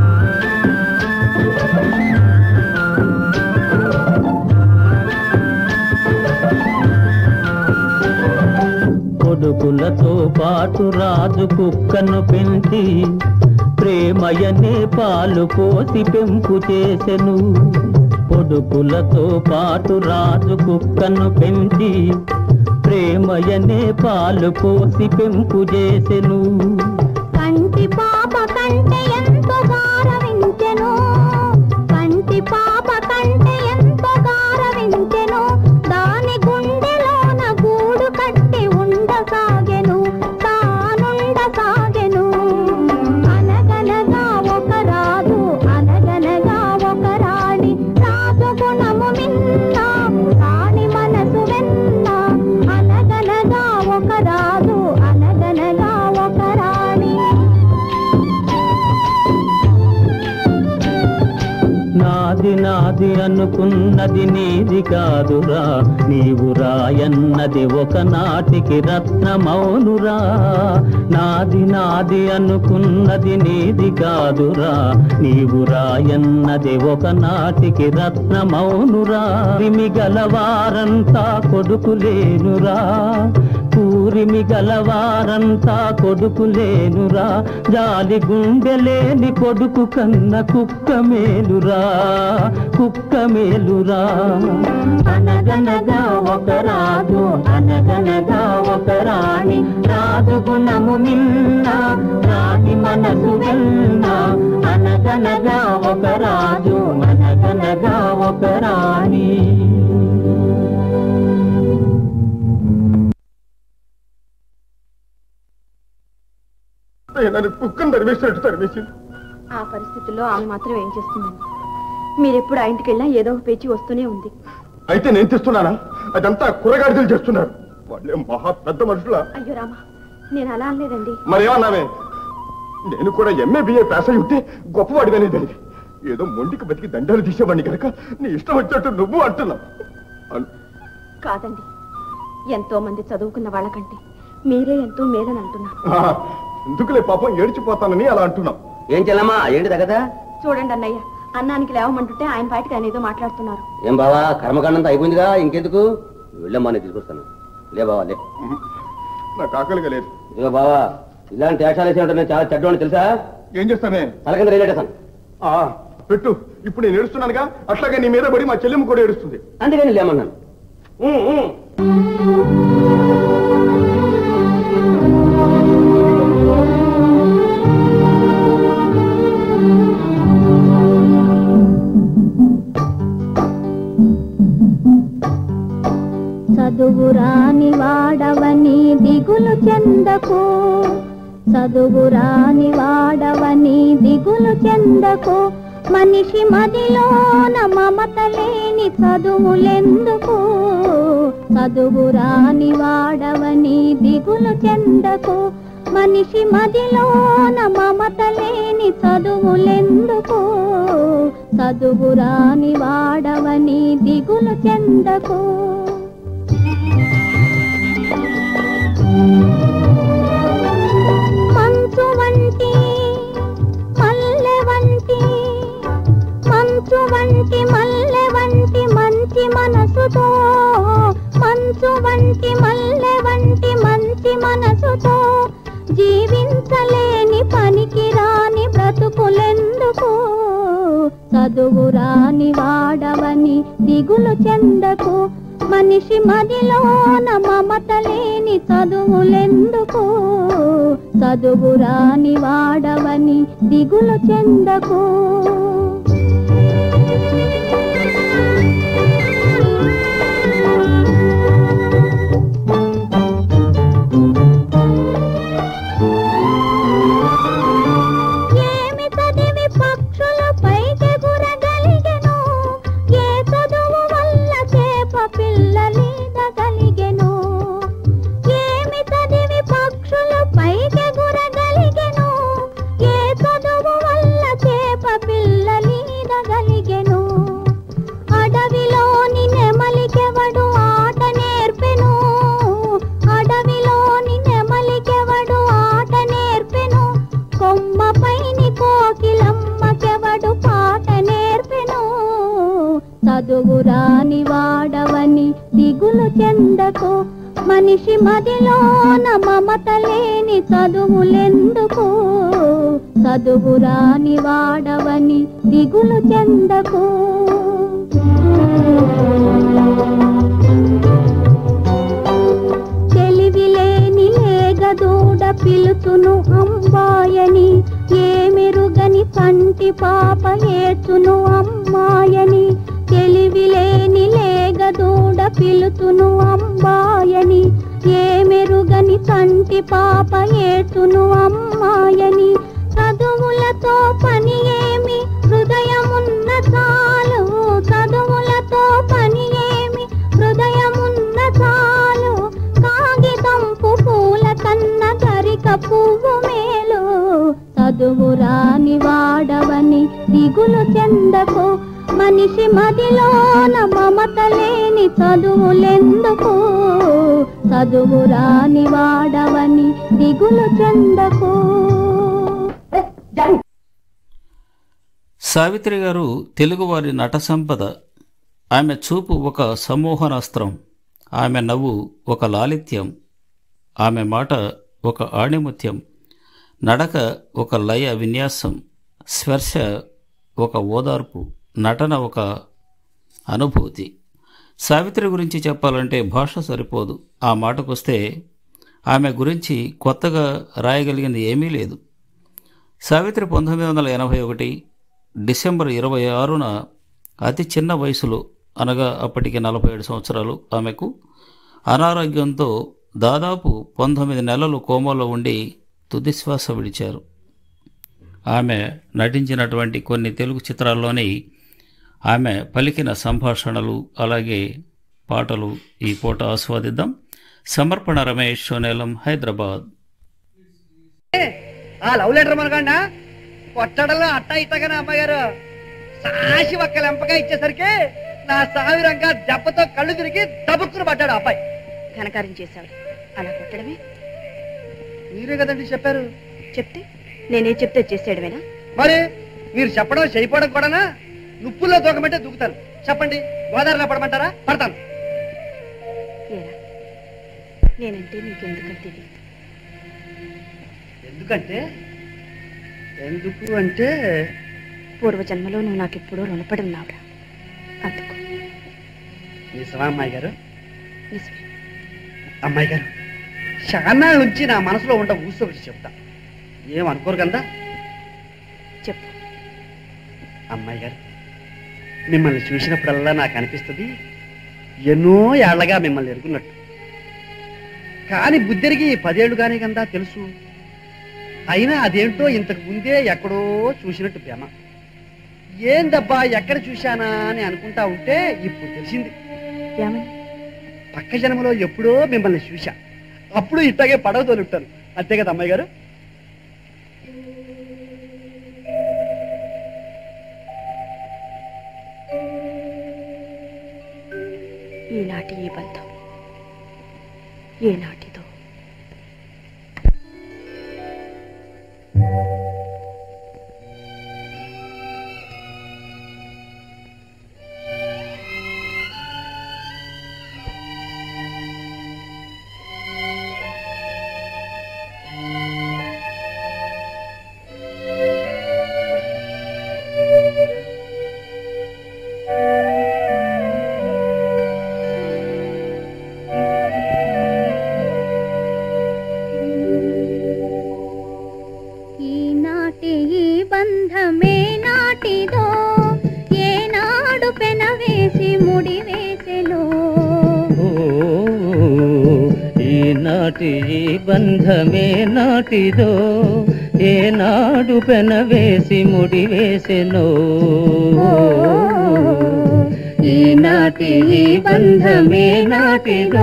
కొడుకులతో పాటు రాజు కుక్కను పెంచి ప్రేమయనే పాలు పోసి పెంపు చేసెను కొడుకులతో పాటు రాజు కుక్కను పెంచి ప్రేమయనే పాలు పోసి పెంపు చేసెను కంటి పాప కంటే ఎంతో గారవించెను కంటి పాప కంటే ఎంతో గారవించెను దాని గుండెలోన గూడు కట్టి ఉండసాగెను తానుండసాగెను అనగనగా ఒక రాజు అనగనగా ఒక రాణి రాజు గుణము మిన్న రాణి నాది అనుకున్నది నీది కాదురా నీవు రాయన్నది ఒకనాటికి రత్నమౌనురా నాది నాది అనుకున్నది నీది కాదురా నీవు రాయన్నది ఒకనాటికి రత్నమౌనురా రిమి గలవారంతా కొడుకులేనురా కూరిమి గలవారంతా కొడుకులేనురా జాలి గుండెలేని కొడుకు కన్న కుక్క మేలురా కుక్క మేలురా అనగనగా ఒక రాజు అనగనగా ఒక రాణి రాజు గుణము మిన్న రాణి మనసు వెన్న అనగనగా ఒక రాజు అనగనగా ఒక రాణి నన్ను కుక్కను తరివేసినట్టు తరివేసింది ఆ పరిస్థితుల్లో ఆమె మాత్రం ఏం చేస్తుందండి మీరెప్పుడు ఆ ఇంటికి వెళ్ళినా ఏదో ఒక పేచి వస్తూనే ఉంది అయితే నేను తెస్తున్నానా అదంతా కూరగాడిదలు చేస్తున్నారు వాళ్ళే మహా పెద్ద మనుషుల అయ్యో రామా నేను అలా అనలేదండి మరేమన్నావే నేను కూడా ఎంఏ బిఏ పాస్ అయి ఉంటే గొప్పవాడిగానే తెలియదు ఏదో మొండికి బతికి దండాలు తీసేవాడిని కనుక నీ ఇష్టం వచ్చినట్టు నువ్వు అంటున్నావు అన్- కాదండి ఎంతో మంది చదువుకున్న వాళ్ళకంటే మీరే ఎంతో మేలని అంటున్నా ఆ, ఎందుకులే పాపం ఏడ్చిపోతానని అలా అంటున్నావు ఏం చెల్లమ్మా ఏంటి తగదా చూడండి అన్నయ్య అన్నానికి లేవమంటుంటే ఆయన బయటకు ఆయన ఏదో మాట్లాడుతున్నారు ఏం బావా కర్మకాండంతా అయిపోయిందిగా ఇంకెందుకు వెళ్ళమ్మా నేను తీసుకొస్తాను లే బావా లే నాకు ఆకలిగా లేదు ఇదిగో బావా ఇలాంటి వేషాలు వేసే ఉంటాను చాలా చెడ్డవాడిని తెలుసా ఏం చేస్తానే తల కింద రైలేటేసాను ఆ, పెట్టు ఇప్పుడు నేను ఏడుస్తున్నానుగా అట్లాగే నీ మీద పడి మా చెల్లెమ్మ కూడా ఏడుస్తుంది అందుకని లేమన్నాను ఉమ్, ఉమ్. చదువురాని వాడవని దిగులు చెందకు చదువురాని వాడవని దిగులు చెందకు మనిషి మదిలోన మమత లేని చదువులెందుకు చదువురాని వాడవని దిగులు చెందకు మనిషి మదిలోన మమత లేని చదువులెందుకు చదువురాని వాడవని దిగులు చెందకు మంచు వంటి మల్లె వంటి మంచు వంటి మల్లె వంటి మంచి మనసుతో మంచు వంటి మల్లె వంటి మంచి మనసుతో జీవించలేని పనికి రాని బ్రతుకులెందుకు చదువు రాని వాడవని దిగులు చెందకు మనిషి మదిలోన మమత లేని చదువులెందుకు చదువు రాని వాడవని దిగులు చెందకు ఏమి చదివి పక్షుల పైకెగురగలిగెను ఏ చదువు వల్ల చేప పిల్లలీదగలిగెను ఏమి చదివి పక్షుల పైకెగురగలిగెను ఏ చదువు వల్ల చేప పిల్లలీదగలిగెను అడవిలోని నెమలికెవడు ఆట నేర్పెను అడవిలోని నెమలికెవడు ఆట నేర్పెను కొమ్మపైని కోకిలమ్మకెవడు పాట నేర్పెను చదువు రాని వాడవని దిగులు చెందకు మనిషి మదిలోన మమత లేని చదువులెందుకు చదువు రాని వాడవని దిగులు చెందకు తెలివిలేని లేగదూడ పిలుచును అంబాయని ఏమెరుగని కంటి పాప ఏచును అమ్మాయని తెలివిలేని లేగదూడ పిలుచును అంబాయని ఏమెరుగని కంటి పాప ఏచును అమ్మాయని చదువులతో పని ఏమి హృదయమున్న చాలు చదువులతో పని ఏమి హృదయమున్న చాలు కాగితంపు పూల కన్న గరిక పువ్వు మేలు చదువు రాని వాడవని దిగులు చెందకు మనిషి మదిలోన మమత లేని చదువులెందుకు చదువు రాని వాడవని దిగులు చెందకు సావిత్రి గారు తెలుగువారి నట సంపద ఆమె చూపు ఒక సమూహనాస్త్రం ఆమె నవ్వు ఒక లాలిత్యం ఆమె మాట ఒక ఆణిముత్యం నడక ఒక లయ విన్యాసం స్పర్శ ఒక ఓదార్పు నటన ఒక అనుభూతి సావిత్రి గురించి చెప్పాలంటే భాష సరిపోదు ఆ మాటకొస్తే ఆమె గురించి కొత్తగా రాయగలిగింది ఏమీ లేదు సావిత్రి పంతొమ్మిది వందల ఎనభై ఒకటి డిసెంబర్ ఇరవై ఆరున అతి చిన్న వయసులో అనగా అప్పటికి నలభై ఏడు సంవత్సరాలు ఆమెకు అనారోగ్యంతో దాదాపు పంతొమ్మిది నెలలు కోమాలో ఉండి తుదిశ్వాస విడిచారు ఆమె నటించినటువంటి కొన్ని తెలుగు చిత్రాల్లోని ఆమె పలికిన సంభాషణలు అలాగే పాటలు ఈ పూట ఆస్వాదిద్దాం సమర్పణ రమేష్ సోనేలం హైదరాబాద్ ఆ లవ్ లెటర్ మనకండా కొట్టడంలో అట్ట ఇట్టగానే అమ్మగారు సాసి ఒక్క లెంపగా ఇచ్చేసరికి నా సావిరంగా దెబ్బతో కళ్ళు తిరిగి దబుక్కును పడ్డాడు ఆ అబ్బాయి ఘనకార్యం చేశావు అలా కొట్టడమే మీరే కదండి చెప్పారు చెప్తే నేనే చెప్తే చేసేయడమేనా మరి మీరు చెప్పడం చేయకపోవడం కూడానా నుప్పుల్లో దూకమంటే దూకుతాను చెప్పండి గోదావరిలో పడమంటారా పడతాను ఏరా నేనంటే నీకెందుకంటే తెలియదు ఎందుకంటే ఎందుకు అంటే పూర్వజన్మలో నువ్వు నాకెప్పుడూ రుణపడి ఉన్నావురా అందుకు నిజమా అమ్మాయి గారు నిజమే అమ్మాయి గారు చాలా నుంచి నా మనసులో ఉండ ఊసి ఒకటి చెప్తా ఏమనుకోరు కదా చెప్పు అమ్మాయి గారు మిమ్మల్ని చూసినప్పుడల్లా నాకు అనిపిస్తుంది ఎన్నో ఏళ్లగా మిమ్మల్ని ఎరుగున్నట్టు కానీ బుద్ధెరిగి పదేళ్ళు కానీ కదా తెలుసు అయినా అదేంటో ఇంతకు ముందే ఎక్కడో చూసినట్టు భ్రమ ఏందబ్బా ఎక్కడ చూశానా అని అనుకుంటా ఉంటే ఇప్పుడు తెలిసింది ఏమని పక్క జన్మలో ఎప్పుడో మిమ్మల్ని చూశా అప్పుడు ఇట్లాగే పడవ తోలుంటాను అంతే కదా అమ్మాయి గారు ఈనాటి ఈ బంధం ఏనాటిదో ఈనాటి ఈ బంధమే నాటిదో ఏనాడు పెనవేసి ముడి వేసెను ఈనాటి ఈ బంధమే నాటిదో ఏనాడు పెనవేసి ముడి వేసెనో ఈనాటి ఈ బంధమే నాటిదో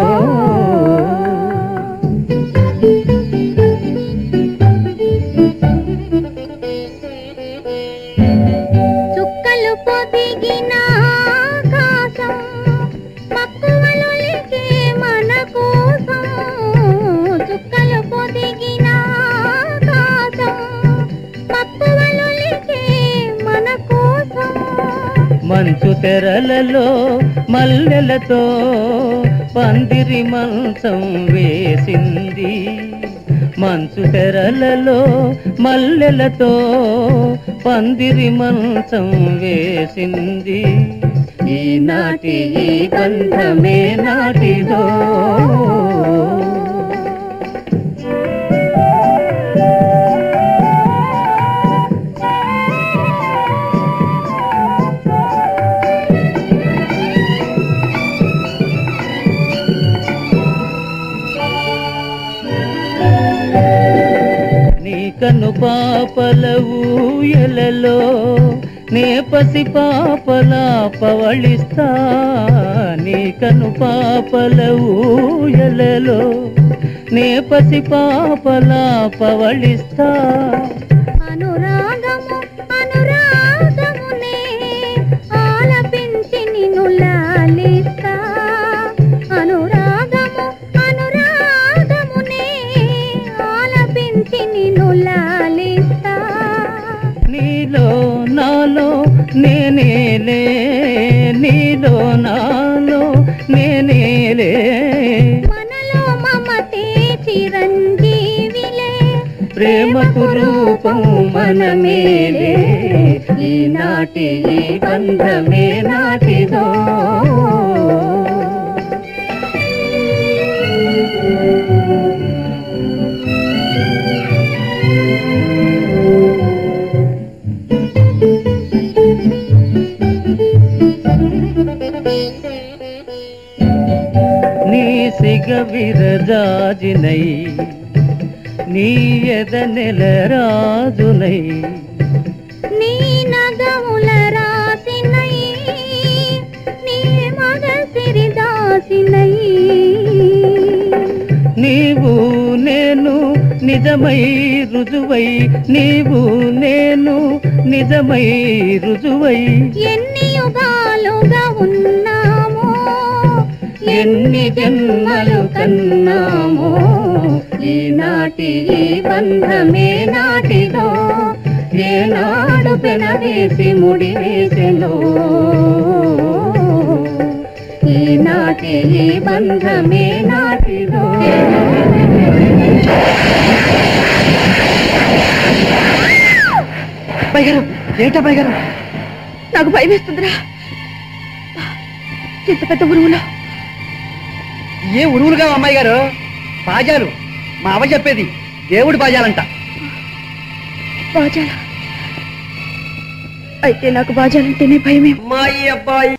చుక్కలు పొదిగిన ఆకాశం మక్కువలొలికే మన కోసం చుక్కలు పొదిగిన ఆకాశం మక్కువలొలికే మన కోసం మంచు తెరలలో మల్లెలతో పందిరి మంచం వేసింది మంచు తెరలలో మల్లెలతో పందిరి మంచం వేసింది ఈనాటి ఈ బంధమే నాటిదో నీ కను పాపల ఊయలలో నే పసి పాపల పవళిస్తా నీ కను పాపల ఊయలలో నే పసి పాపల పవళిస్తా అనురాగము అనురాగమునే ప్రేమకు రూపం మనమేలే ఈనాటి ఈ బంధమే నాటిదో నీ సిగ విరజాజినై నీ ఎద నెల రాజునై నీ నగముల రాసినై నీ మగ సిరిదాసినై నీవు నేను నిజమై రుజువై నీవు నేను నిజమై రుజువై ఎన్ని యుగాలుగా ఉన్నామో ఎన్ని జన్మలు కన్నామో ఈనాటి ఈ బంధమే నాటిదో ఏనాడు పెనవేసి ముడి వేసెనో ఈనాటి ఈ బంధమే నాటిదో పైగారు ఏంటా పైగారు నాకు భయం వేస్తుందిరా ఎంత పెద్ద ఉరువులో ఏ ఉరువులుగా అమ్మాయి గారు బాజాలు మా అవ్వ చెప్పేది దేవుడి బాజాలంట బాజాల అయితే నాకు బాజాలంటేనే భయమే అమ్మాయి అబ్బాయి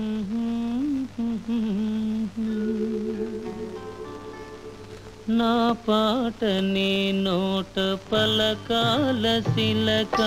నా పాట నీ నోట పలకాల శిలక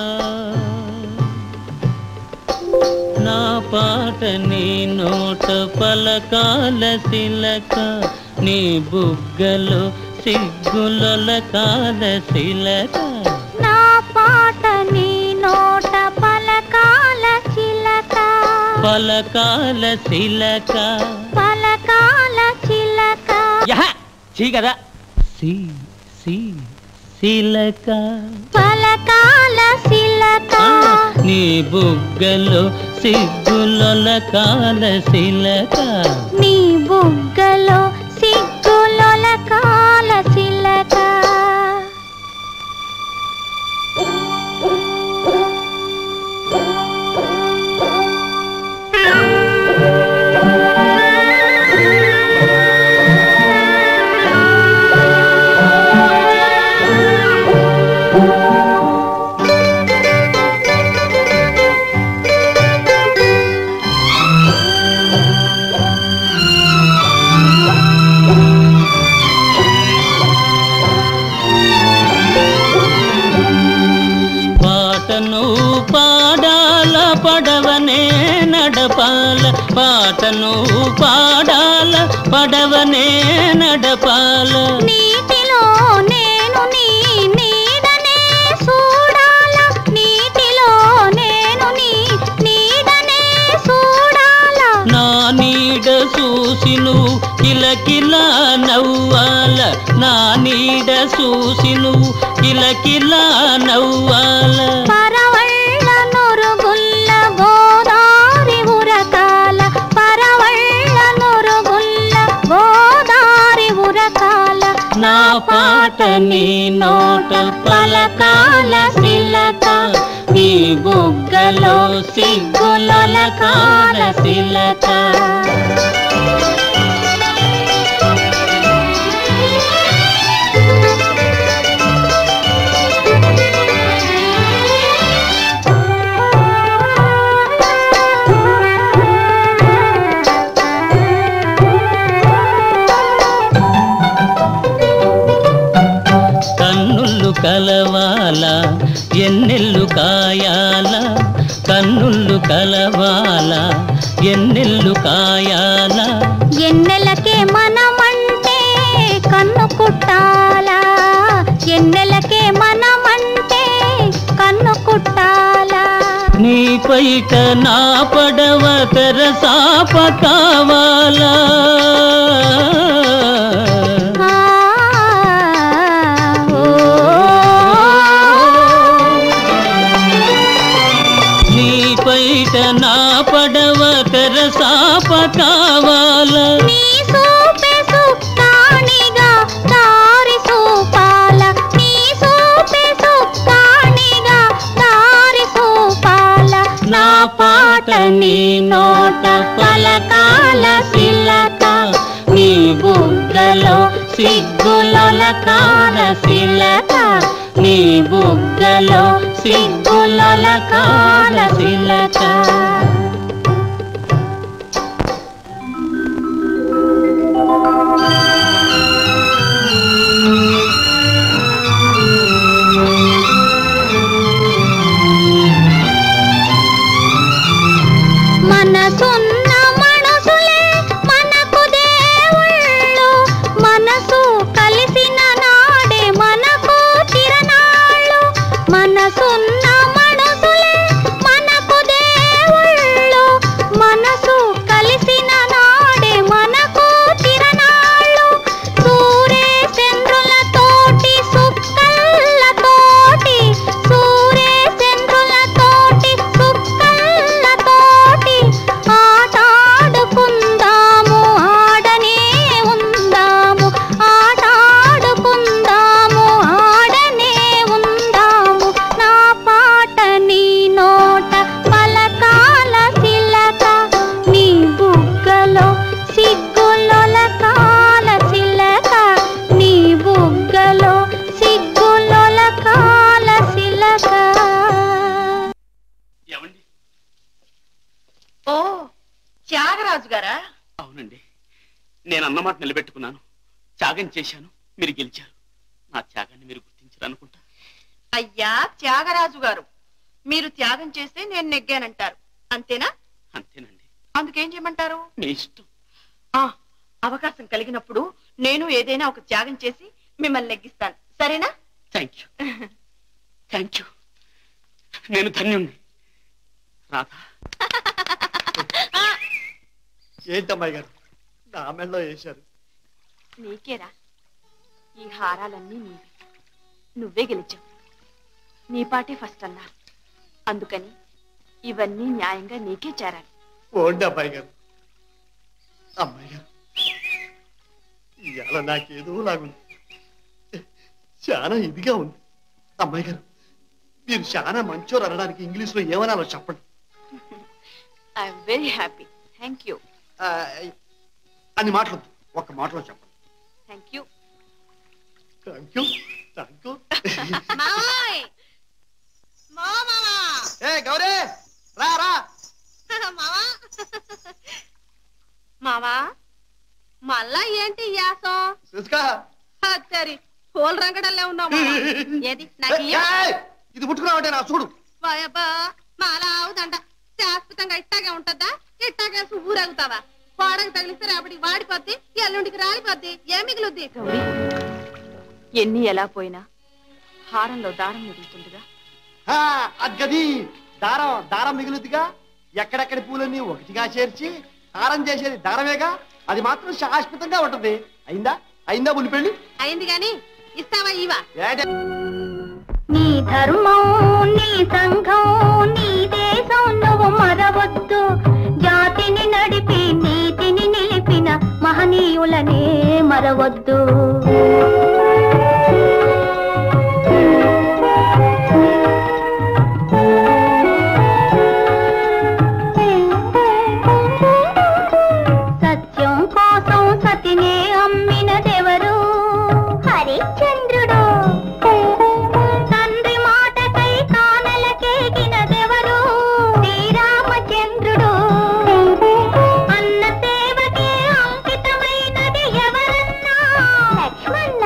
నా పాట నీ నోట పలకాల శిలక నీ బుగ్గలో సిగ్గులొల కాల శిలక నా పాట నీ నోట పలకాల చిలక పలకాల శిలక పలకాల చిలక యహ చీ కదా సి సి శిలక పలకాల శిలక నీ బుగ్గలో సిగ్గులొల కాల శిలక నీ బుగ్గలో సిగ్గులొల కాల చిలక పాటను పాడాల పడవనే నడపాల పాటను పాడాల పడవనే నడపాల నీటిలో నేను నీ నీడనే చూడాల నీటిలో నేను నీ నీడనే చూడాల నా నీడ చూసి నువ్వు కిలకిల నవ్వాల నా నీడ చూసి నువ్వు కిలకిల నవ్వాల పరవళ్ళ నురుగుల్ల గోదారి ఉరకాల పరవళ్ళ నురుగుల్ల గోదారి ఉరకాల నా పాట నీ నోట పలకాల శిలక నీ బుగ్గలో సిగ్గులల కాల శిలక కన్నుళ్ళు కలవాల ఎన్నెల్లు కాయాల కన్నుళ్ళు కలవాల ఎన్నెల్లు కాయాల ఎన్నెలకే మనమంటే కన్ను కుట్టాలా ఎన్నెలకే మనమంటే కన్ను కుట్టాలా నీ పైట నా పడవ తెరసాప కావాలా ఆ, ఓ, నీ పైట నా పడవ తెరసాప కావాలా నీ సూపె సుక్కాణిగా దారి చూపాల నీ సూపె కాలశిలక నీ బుగ్గలో సిగ్గులొల కాలశిలక మనసున్న మనసులే మనకు దేవుళ్ళు మనసు కలిసిన నాడే మనకు తిరనాళ్ళు మనసున్న మనసులే మనకు దేవుళ్ళు మనసు కలిసిన నాడే మనకు తిరనాళ్ళు సూరే చంద్రులతోటి సుక్కల్లతోటి సూరే చంద్రులతోటి సుక్కల్లతోటి ఆటాడుకుందాము ఆడనే ఉందాము ఆటాడుకుందాము ఆడనే ఉందాము నా పాట నీ నోట పలకాల శిలక నీ బుగ్గలో సిగ్గులొల కాల శిలక నీ బుగ్గలో సిగ్గులొల కాల శిలక ఏమండి ఓ త్యాగరాజు గారా అవునండి నేను అన్నమాట నిలబెట్టుకున్నాను త్యాగం చేశాను మీరు గెలిచారు నా త్యాగాన్ని మీరు గుర్తించారనుకుంటా అయ్యా త్యాగరాజు గారు మీరు త్యాగం చేస్తే నేను నెగ్గానంటారు అంతేనా అంతేనండి అందుకేం చేయమంటారు మీ ఇష్టం ఆ అవకాశం కలిగినప్పుడు నేను ఏదైనా ఒక త్యాగం చేసి మిమ్మల్ని నెగ్గిస్తాను సరేనా థ్యాంక్ యూ థ్యాంక్ యూ నేను ధన్యుణ్ణి రాధా ఏంటమ్మాయి గారు నా మెళ్ళలో వేశారు నీకేరా ఈ హారాలన్నీ నీవి నువ్వే గెలిచావు నీ పాటే ఫస్ట్ అన్నా అందుకని ఇవన్నీ న్యాయంగా నీకే చేరాలి పోండి అబ్బాయి గారు అమ్మాయి గారు ఇవాళ నాకేదో లాగుంది చాలా ఇదిగా ఉంది అమ్మాయి గారు మీరు చాలా మంచోరు అనడానికి ఇంగ్లీష్లో ఏమనాలో చెప్పండి I'm very happy thank you ఆ, అన్ని మాటలు ఒక్క మాటలో చెప్పండి thank you thank you thank you మావయ్ మావా ఏ గౌరీ రా రా మావా మావా మళ్ళా ఏంటి యాసం చూసుకో సరి పూల రంగడల్లే ఉన్నావు మావా. ఏది నాకు ఇయ్య? ఏయ్, ఇది ముట్టుకున్నావంటే నా చూడు వాయబ్బా మాలావుదంట శాశ్వతంగా ఇట్టాగే ఉంటదా ఇట్టాగే ఊరేగుతావా కోడకి తగిలిస్తే రేపటికి వాడిపోద్ది ఎల్లుండికి రాలిపోద్ది ఏ మిగులుద్ది ఎన్ని ఎలా పోయినా హారంలో దారం మిగులుతుందిగా ఆ, అగ్గది దారం దారం మిగులుద్దిగా ఎక్కడెక్కడి పూలన్నీ ఒకటిగా చేర్చి హారం చేసేది దారమేగా అది మాత్రం శాశ్వతంగా ఉంటది అయిందా అయిందా ఉల్లిపెళ్ళి అయింది గాని ఇస్తావా ఇవా ఏంటి నీ ధర్మం నీ సంఘం నీ దేశం నువ్వు మరవద్దు జాతిని నడిపి నీతిని నిలిపిన మహనీయులనే మరవద్దు సత్యం కోసం సతినే అమ్మినదెవరు హరిశ్చంద్రుడు తండ్రి మాటకై కానలకేగినదెవరు శ్రీరామచంద్రుడు అన్న సేవకే అంకితమైనది ఎవరన్నా లక్ష్మణ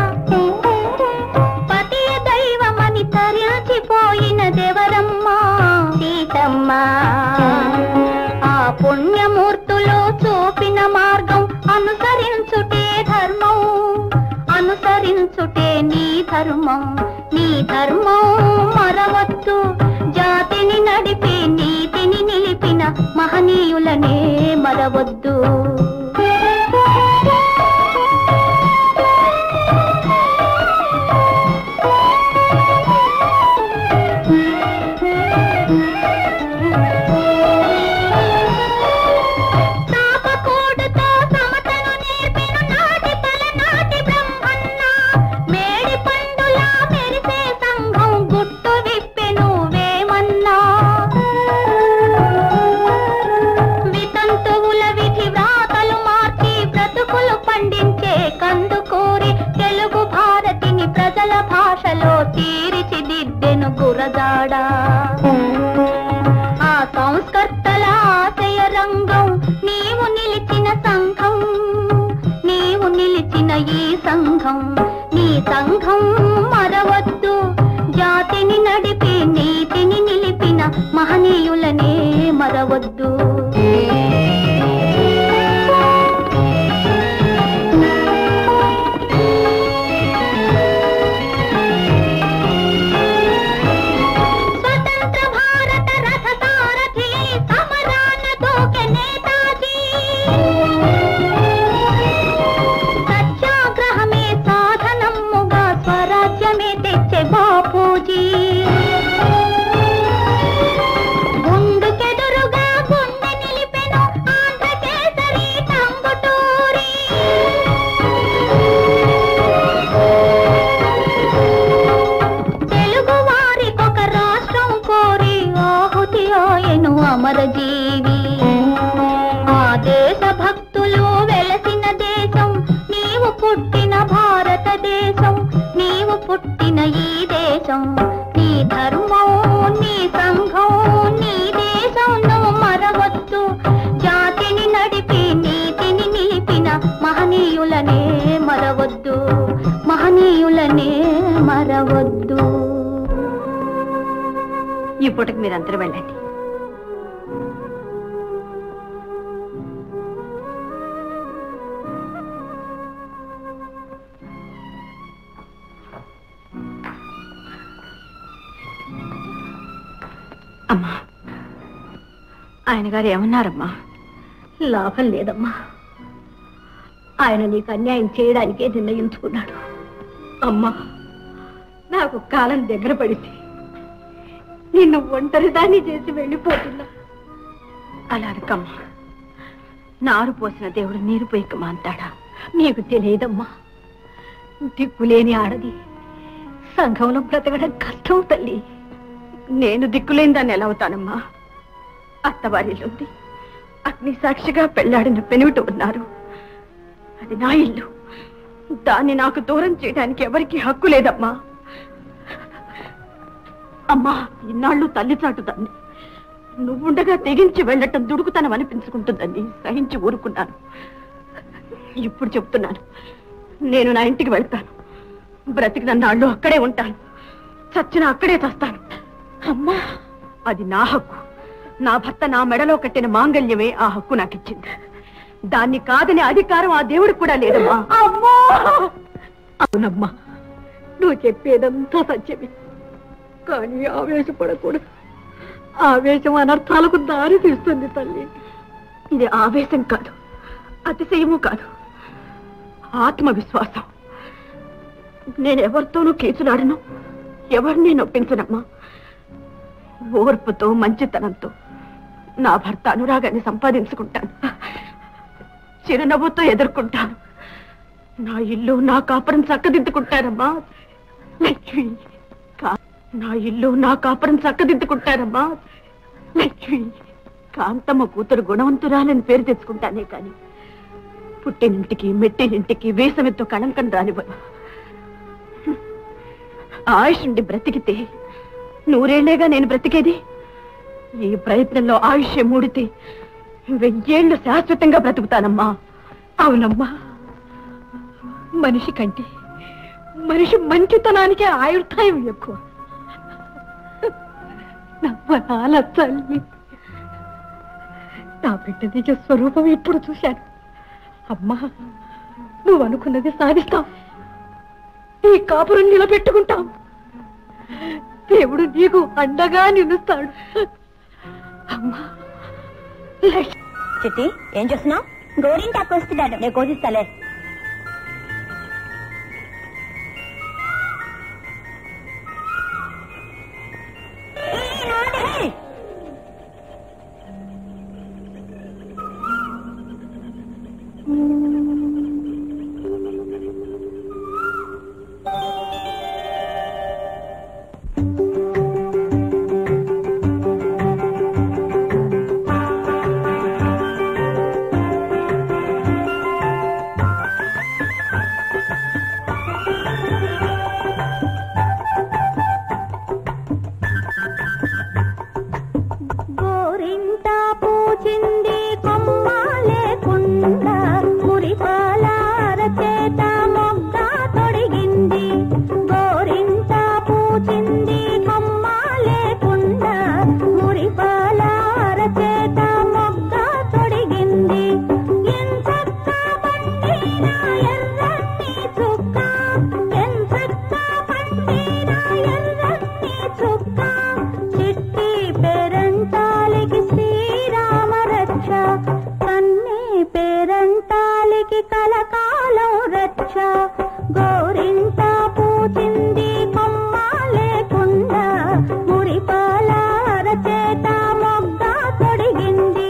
పతియ దైవమని తరించిపోయినదెవరమ్మా సీతమ్మ ఆ పుణ్యమూర్తులు చూపిన మార్గం అనుసరించుటే ధర్మం అనుసరించుటే నీ ధర్మం నీ ధర్మం మరవద్దు జాతిని నడిపి నీతిని నిలిపిన మహనీయులనే మరవద్దు తాపకోడుతో సమతను నేర్పిన నాటి పలనాటి బ్రహ్మన్న మేడి పండులా మెరిసే సంఘం గుట్టు విప్పెను వేమన్నా వితంతువుల విధి వ్రాతలు కళలో తీర్చిదిద్దెను గురజాడ ఆ సంస్కర్తల ఆశయ రంగం నీవు నిలిచిన సంఘం నీవు నిలిచిన ఈ సంఘం నీ సంఘం మరవద్దు జాతిని నడిపి నీతిని నిలిపిన మహనీయులనే మరవద్దు స్వతంత్ర భారత రథ సారథి సమరాన దూకె నేతాజీ సత్యాగ్రహమే సాధనముగా స్వరాజ్యమే తెచ్చే బాపూజీ గుండుకెదురుగా గుండె నిలిపెను ఆంధ్రకేసరి టంగుటూరి తెలుగు వారికొక రాష్ట్రం కోరి ఆహుతి ఆయను అమరజీవి ఆ దేశ భక్తులు వెలసిన దేశం నీవు పుట్టిన భారతదేశం నీవు పుట్టిన ఈ దేశం నీ ధర్మం నీ సంఘం నీ దేశం నువ్వు మరవద్దు జాతిని నడిపి నీతిని నిలిపిన మహనీయులనే మరవద్దు మహనీయులనే మరవద్దు ఈ పూటకి మీరందరూ వెళ్ళండి అమ్మా ఆయన గారు ఏమన్నారమ్మా లాభం లేదమ్మా ఆయన నీకు అన్యాయం చేయడానికే నిర్ణయించుకున్నాడు అమ్మా నాకు కాలం దగ్గర పడింది నిన్ను ఒంటరిదాన్ని చేసి వెళ్ళిపోతున్నా అలా అనకమ్మా నారు పోసిన దేవుడు నీరు పోయికమా అంటాడా నీకు తెలియదమ్మా దిక్కులేని ఆడది సంఘంలో బ్రతకడం కష్టం తల్లి నేను దిక్కులేని దాన్ని ఎలా అవుతానమ్మా అత్తవారిల్లుంది అగ్ని సాక్షిగా పెళ్లాడిన పెనువిటి ఉన్నారు అది నా ఇల్లు దాన్ని నాకు దూరం చేయడానికి ఎవరికి హక్కు లేదమ్మా అమ్మా ఇన్నాళ్ళు తల్లి చాటుదాన్ని నువ్వుండగా తెగించి వెళ్ళటం దుడుకుతనం అనిపించుకుంటుందని సహించి ఊరుకున్నాను ఇప్పుడు చెప్తున్నాను నేను నా ఇంటికి వెళ్తాను బ్రతికిన నాళ్ళు అక్కడే ఉంటాను చచ్చిన అక్కడే చస్తాను అమ్మా అది నా హక్కు నా భర్త నా మెడలో కట్టిన మాంగల్యమే ఆ హక్కు నాకు ఇచ్చింది దాన్ని కాదని అధికారం ఆ దేవుడికి కూడా లేదమ్మా అమ్మా అవునమ్మా నువ్వు చెప్పేదంతా సత్యమే కానీ ఆవేశపడకూడదు ఆవేశం అనర్థాలకు దారి తీస్తుంది తల్లి ఇది ఆవేశం కాదు అతిశయము కాదు ఆత్మవిశ్వాసం నేను ఎవరితోనూ కేసులాడను ఎవరిని నొప్పించనమ్మా ఓర్పుతో మంచితనంతో నా భర్త అనురాగాన్ని సంపాదించుకుంటాను చిరునవ్వుతో ఎదుర్కొంటాను నా ఇల్లు నా కాపురం చక్కదిద్దుకుంటానమ్మా లక్ష్మి కా- నా ఇల్లు నా కాపురం చక్కదిద్దుకుంటానమ్మా లక్ష్మి కాంతమ్మ కూతురు గుణవంతురాలని పేరు తెచ్చుకుంటానే కాని పుట్టినింటికి మెట్టినింటికి వేసమితో కళంకం రానివ్వను ఆయుష్ ఉండి బ్రతికితే నూరేళ్లేగా నేను బ్రతికేది ఈ ప్రయత్నంలో ఆయుష్య మూడితే వెయ్యేళ్లు శాశ్వతంగా బ్రతుకుతానమ్మా అవునమ్మా మనిషి కంటే మనిషి మంచితనానికే ఆయుర్దాయం ఎక్కువ నవ్వనాల తల్లి నా బిడ్డ నిజ స్వరూపం ఇప్పుడు చూశాను అమ్మా నువ్వు అనుకున్నది సాధిస్తావు నీ కాపురం నిలబెట్టుకుంటావు దేవుడు నీకు అండగా నిలుస్తాడు అమ్మా చిట్టి ఏం చూస్తున్నావు గోరింటాకు వస్తున్నాడు నేను కోసిస్తాలే ఆ ద్రాక్ష గోరింట పూచింది కొమ్మ లేకుండా మురిపాల అరచేత మొగ్గ తొడిగింది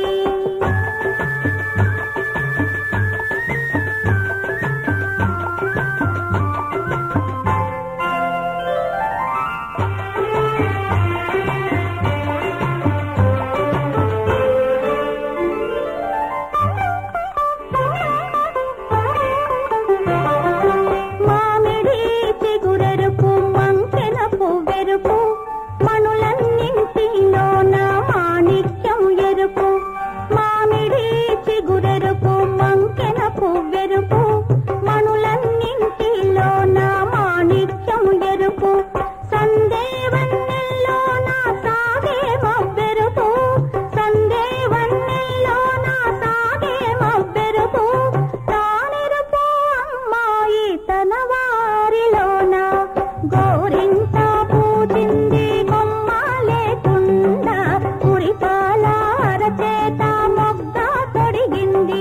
మామిడి చిగురెరుపు మంకెన పువ్వెరుపు మణులన్నింటిలోన మాణిక్యం ఎరుపు మామిడి చిగురెరుపు మంకెన పువ్వెరుపు మణులన్నింటిలోన మాణిక్యం ఎరుపు సందేవన్నెల్లోన సాగే మబ్బెరుపు సందేవన్నెల్లోన సాగే మబ్బెరుపు తానెరుపు అమ్మాయి తన వారిలోన గోరింట పూజింది కొమ్మ లేకుండా ఉరిపాల అరచేత మొగ్గ తొడిగింది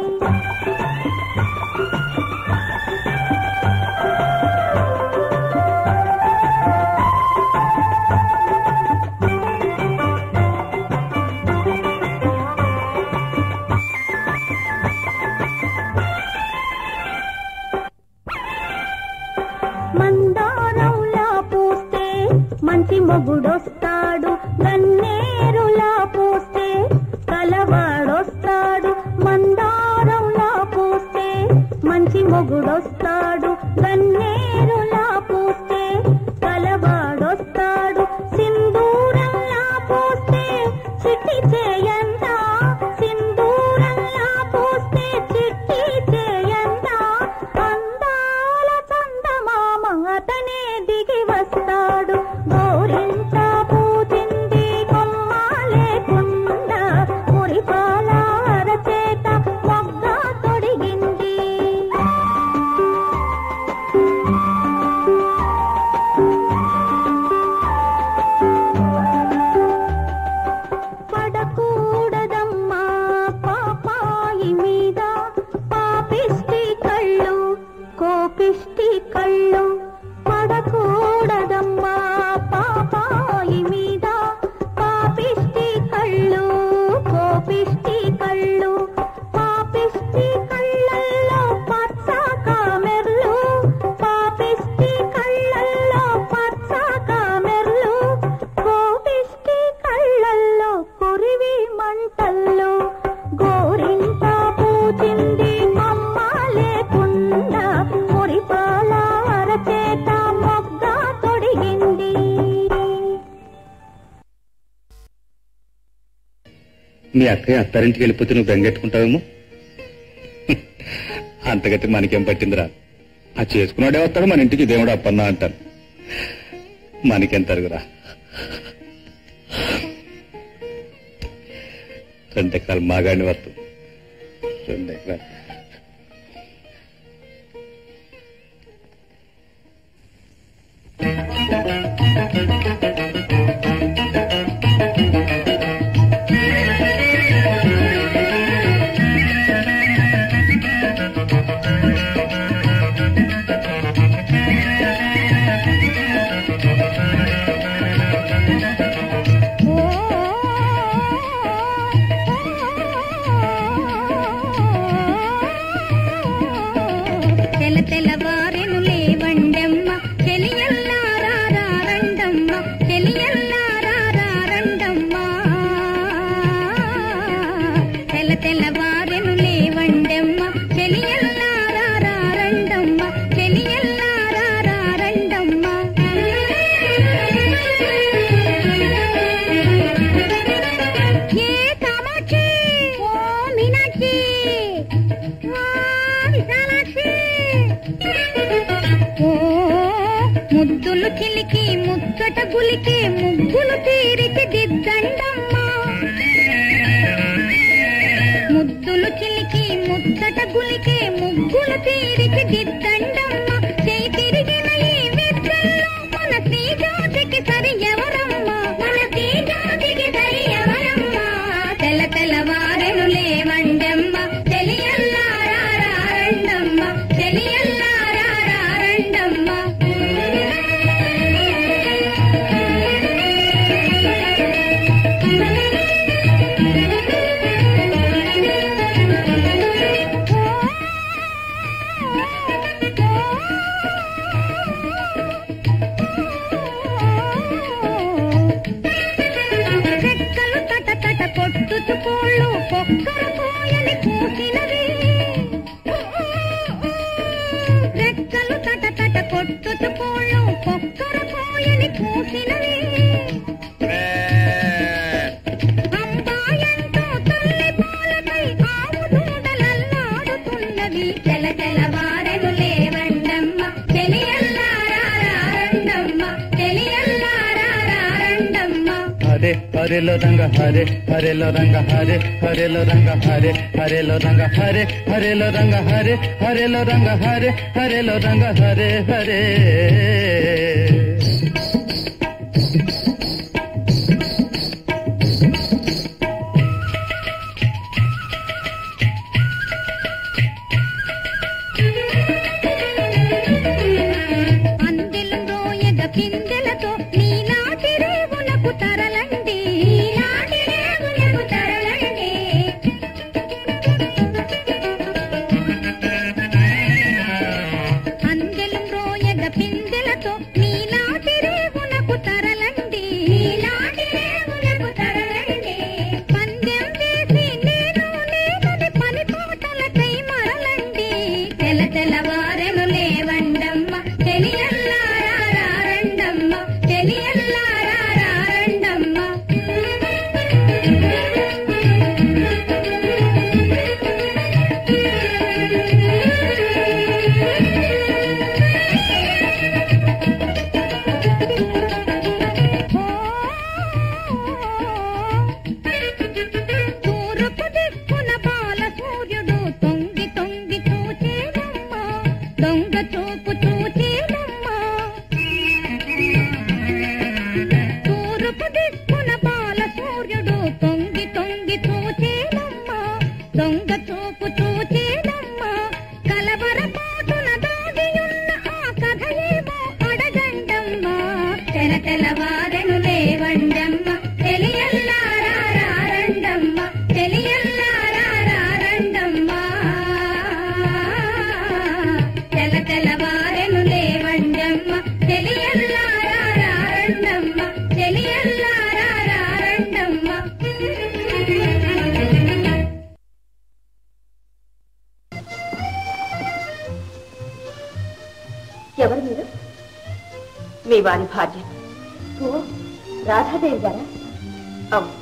మందారంలా పూస్తే మంచి మొగుడొస్తాడు గన్నేరులా పూస్తే కలవాడొస్తాడు మందారంలా పూస్తే మంచి మొగుడొస్తాడు గన్నేరులా పూస్తే కలవాడొస్తాడు సింధూరంలా పూస్తే చిట్టి చేయంత సింధూరంలా పూస్తే చిట్టి చేయంత అందాల చందమామ అతనే దిగి వస్తాడు గోరింట పూజింది కొమ్మ లేకుండా మురిపాల అరచేత మొగ్గ తొడిగింది పడకూడదమ్మా పాపాయి మీద పాపిష్టి కళ్ళు కోపిష్టి కళ్ళు పడకూడదమ్మా పాపాయి మీద పాపిష్టి కళ్ళు కోపిష్టి కళ్ళు పాపిష్టి కళ్ళల్లో పచ్చ కామెర్లు పాపిష్టి కళ్ళల్లో పచ్చ కామెర్లు కోపిష్టి కళ్ళల్లో కొరివి మంటల్లో గోరింట పూచింది అమ్మ లేకుండా మురిపాల అరచేత మొగ్గ తొడిగింది మీ అక్కయ్య అత్తారింటికి వెళ్ళిపోతే నువ్వు బెంగెట్టుకుంటావేమో అంతగతి మనకేం పట్టిందిరా ఆ చేసుకున్నాడే వస్తాడు మన ఇంటికి దేవుడు అప్పన్నా అంటాను మనకేం తరుగురా రెండు ఎకరాలు మాగాడిని వస్తుంది రెండు ఎకరాలు తెల తెల్లవారెను లేవండమ్మ చెలియల్లారారండమ్మ చెలియల్లారారండమ్మ తెల తెల్లవారెను లేవండమ్మ చెలియల్లారారండమ్మ చెలియల్లారారండమ్మ ఏ కామాక్షి ఓ మీనాక్షి ఓ విశాలాక్షి ఓ ముద్దులు చిలికి ముచ్చట గులికి ముగ్గులు తీరికి దిద్దండమ్మా ముద్దులు చిలికి ముచ్చట గులికి ముగ్గులు తీరికి దిద్దండమ్మ చేయి తిరిగిన ఈ విద్యల్లో మన శ్రీ జ్యోతికి సరి ఎవరమ్మా మన శ్రీ జ్యోతికి సరి ఎవరమ్మా తెల్ల తెల్లవారెను లేవండమ్మ తెలియల్లారారండమ్మ తెలియల్లా హరిలో రంగ హరే హరిలో రంగ హరే హరిలో రంగ హరే హరిలో రంగ హరే హరిలో రంగ హరే హరిలో రంగ హరే హరిలో రంగ హరే హరే అందెలు రోయగ పిందెలతో నీలాటి రేవులకు తరలండి నీలాటి రేవులకు తరలండి అందెలు రోయగ పిందెలతో నీలాటి రేవులకు తరలండి నీలాటి రేవులకు తరలండి పందెం వేసి నేను నేనని పని పాటలకై మరలండి తెల తెల్లవారెను లేవండమ్మ తెలియల్లారారండమ్మ తెలియల్లారారండమ్మ తూర్పు దిక్కున బాల సూర్యుడు తొంగి తొంగి చూచేనమ్మ దొంగ చూపు చూచేనమ్మ తూర్పు దిక్కున బాల సూర్యుడు తొంగి తొంగి చూచేనమ్మ దొంగ చూపు చూచేనమ్మ కలవరపాటున దాగియున్న ఆ కథ ఏమో అడగండమ్మ తెల తెలవారెను లేవండమ్మ తెలియల్లారారండమ్మ తెలియల్లారారండమ్మ తెల తెలవారెను లేవండమ్మ తెలియల్లారారండమ్మ తెలియల్లారారండమ్మ ఎవరు మీరు మీ వారి భార్య ఓ రాధాదేవి గారా అవును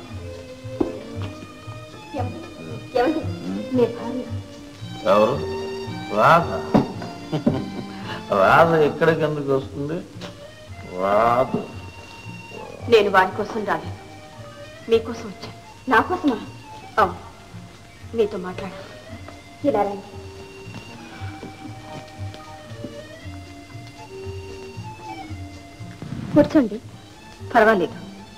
ఎవ- ఎవరు మీ భార్య ఎవరు రాధ రాధ ఎక్కడికి ఎందుకు వస్తుంది రాదు నేను వారి కోసం రాలేదు మీకోసం వచ్చాను నా కోసమా అవును మీతో మాట్లాడాలి ఇలా రండి కూర్చోండి పర్వాలేదు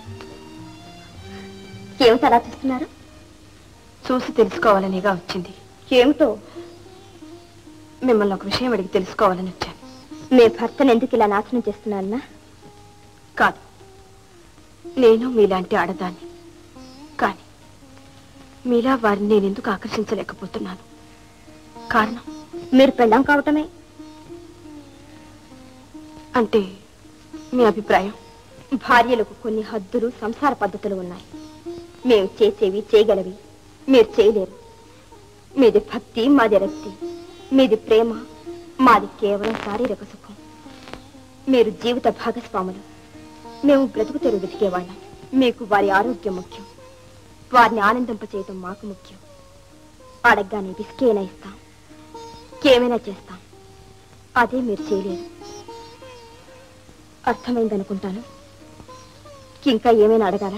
ఏమిటి అలా చూస్తున్నారు చూసి తెలుసుకోవాలనిగా వచ్చింది ఏమిటో మిమ్మల్ని ఒక విషయం అడిగి తెలుసుకోవాలని వచ్చాను మీ భర్తను ఎందుకు ఇలా నాశనం చేస్తున్నారన్నా కాదు నేను మీలాంటి ఆడదాన్ని కానీ మీలా వారిని నేను ఎందుకు ఆకర్షించలేకపోతున్నాను కారణం మీరు పెళ్ళాం కావటమే అంటే మీ అభిప్రాయం భార్యలకు కొన్ని హద్దులు సంసార పద్ధతులు ఉన్నాయి మేము చేసేవి చేయగలవి మీరు చేయలేరు మీది భక్తి మాది రక్తి మీది ప్రేమ మాది కేవలం శారీరక సుఖం మీరు జీవిత భాగస్వాములు మేము బ్రతుకు తెరువు వెతికేవాళ్ళం మీకు వారి ఆరోగ్యం ముఖ్యం వారిని ఆనందింపచేయటం మాకు ముఖ్యం అడగగానే విసికేనా ఇస్తాం ఏమైనా చేస్తాం అదే మీరు చేయలేరు అర్థమైందనుకుంటాను ఇంకా ఏమైనా అడగాలా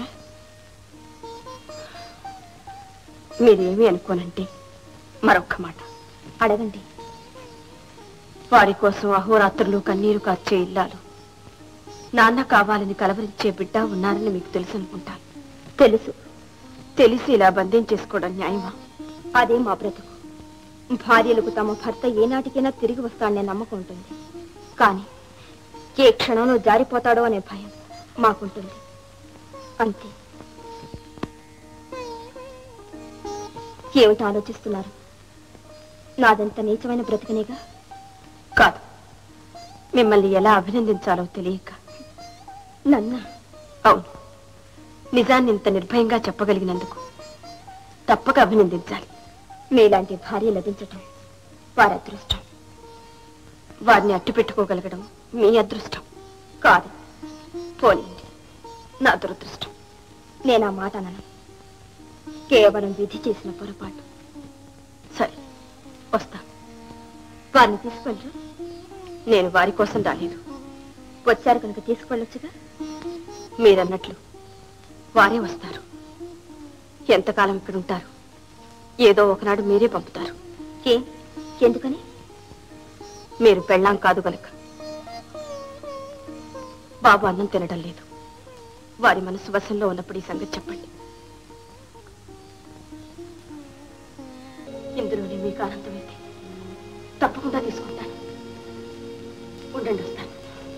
మీరేమి అనుకోనంటే మరొక్క మాట అడగండి వారి కోసం అహోరాత్రులు కన్నీరు కార్చే ఇల్లాలు నాన్న కావాలని కలవరించే బిడ్డ ఉన్నారని మీకు తెలుసు అనుకుంటాను తెలుసు తెలిసి ఇలా బంధించేసుకోవడం న్యాయమా అదే మా బ్రతుకు భార్యలకు తమ భర్త ఏనాటికైనా తిరిగి వస్తాడనే నమ్మకం ఉంటుంది కానీ ఏ క్షణంలో జారిపోతాడో అనే భయం మాకుంటుంది అంతే ఏమిటి ఆలోచిస్తున్నారు నాదంత నీచమైన బ్రతికనేగా కాదు మిమ్మల్ని ఎలా అభినందించాలో తెలియక నన్న అవును నిజాన్ని ఇంత నిర్భయంగా చెప్పగలిగినందుకు తప్పక అభినందించాలి మీలాంటి భార్య లభించటం వారి అదృష్టం వారిని అట్టు పెట్టుకోగలగడం మీ అదృష్టం కాదు పోనీండి నా దురదృష్టం నేను ఆ మాట అనను కేవలం విధి చేసిన పొరపాటు సరే వస్తా వారిని తీసుకెళ్ళరు నేను వారి కోసం రాలేదు వచ్చారు కనుక తీసుకెళ్ళొచ్చుగా మీరన్నట్లు వారే వస్తారు ఎంతకాలం ఇక్కడ ఉంటారు ఏదో ఒకనాడు మీరే పంపుతారు ఏ ఎందుకని మీరు పెళ్ళాం కాదు గనుక బాబు అన్నం తినడం లేదు వారి మనసు వశంలో ఉన్నప్పుడు ఈ సంగతి చెప్పండి ఇందులోనే మీకు ఆనందమైతే తప్పకుండా తీసుకుంటాను ఉండండి వస్తాను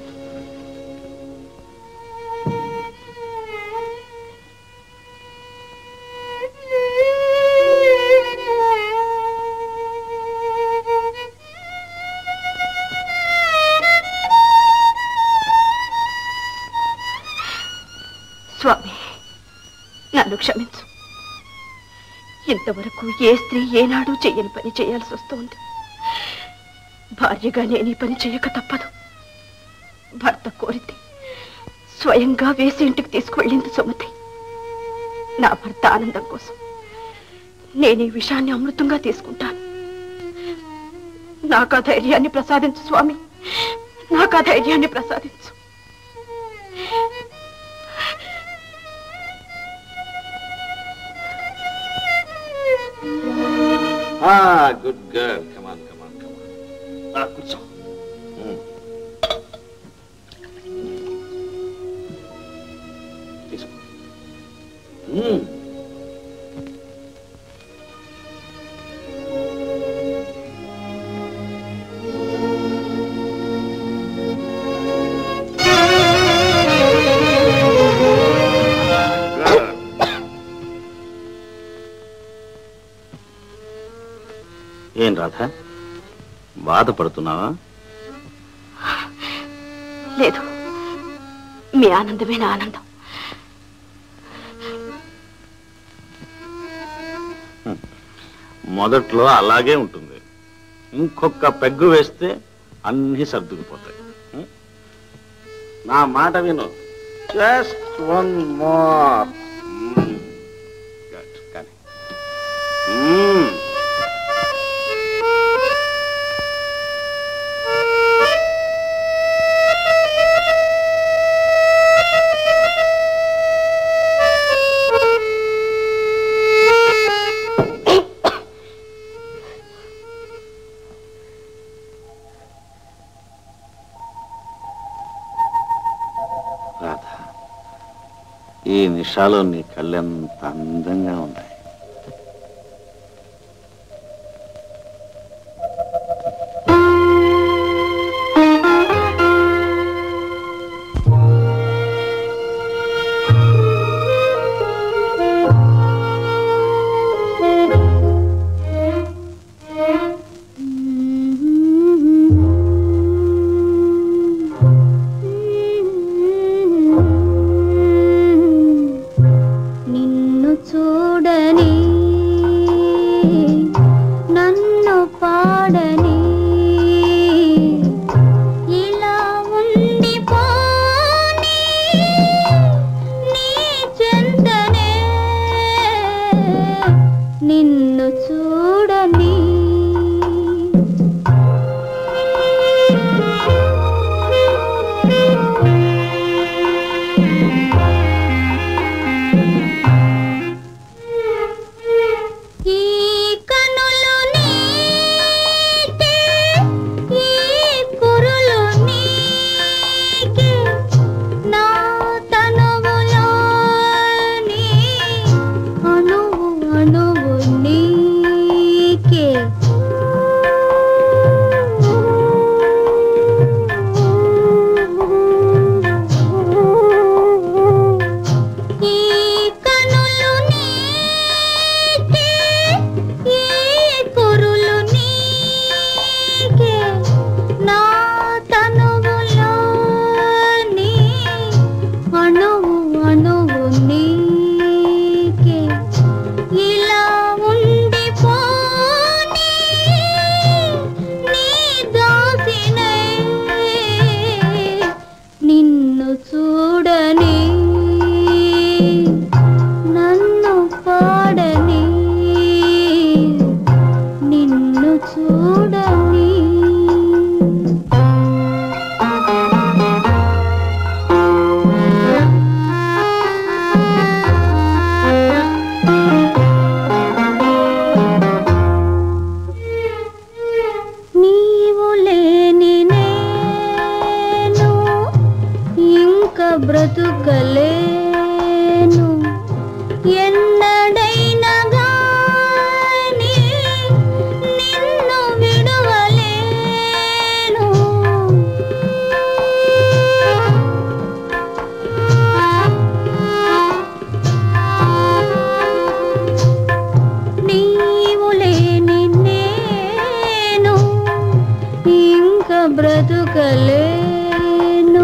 స్వామి నన్ను క్షమించు ఇంతవరకు ఏ స్త్రీ ఏనాడు చెయ్యని పని చేయాల్సి వస్తుంది భార్యగా నేను ఈ పని చేయక తప్పదు భర్త కోరితే స్వయంగా వేసి ఇంటికి తీసుకువెళ్ళింది సుమతి నా భర్త ఆనందం కోసం నేను ఈ విషయాన్ని అమృతంగా తీసుకుంటాను నాకు ఆ ధైర్యాన్ని ప్రసాదించు స్వామి నాకు ఆ ధైర్యాన్ని ప్రసాదించు గుడ్ గర్ల్ కమాన్ కమాన్ కమాన్ కూర్చో మ్మ్. తీసుకో మ్మ్. ఏం రాధ బాధపడుతున్నావా లేదు మీ ఆనందమే నా ఆనందం మొదట్లో అలాగే ఉంటుంది ఇంకొక పెగ్గు వేస్తే అన్ని సర్దుకుపోతాయి ఉం? నా మాట విను జస్ట్ వన్ మోర్ కానీ మ్మ్. రాధ ఈ నిషాలో నీ కళ్ళెంత అందంగా ఉన్నాయి నిన్ను చూడ బ్రతుకలేను ఎన్నడైనా గాని నిన్ను విడువలేను నీవు లేని నేను ఇంక బ్రతుకలేను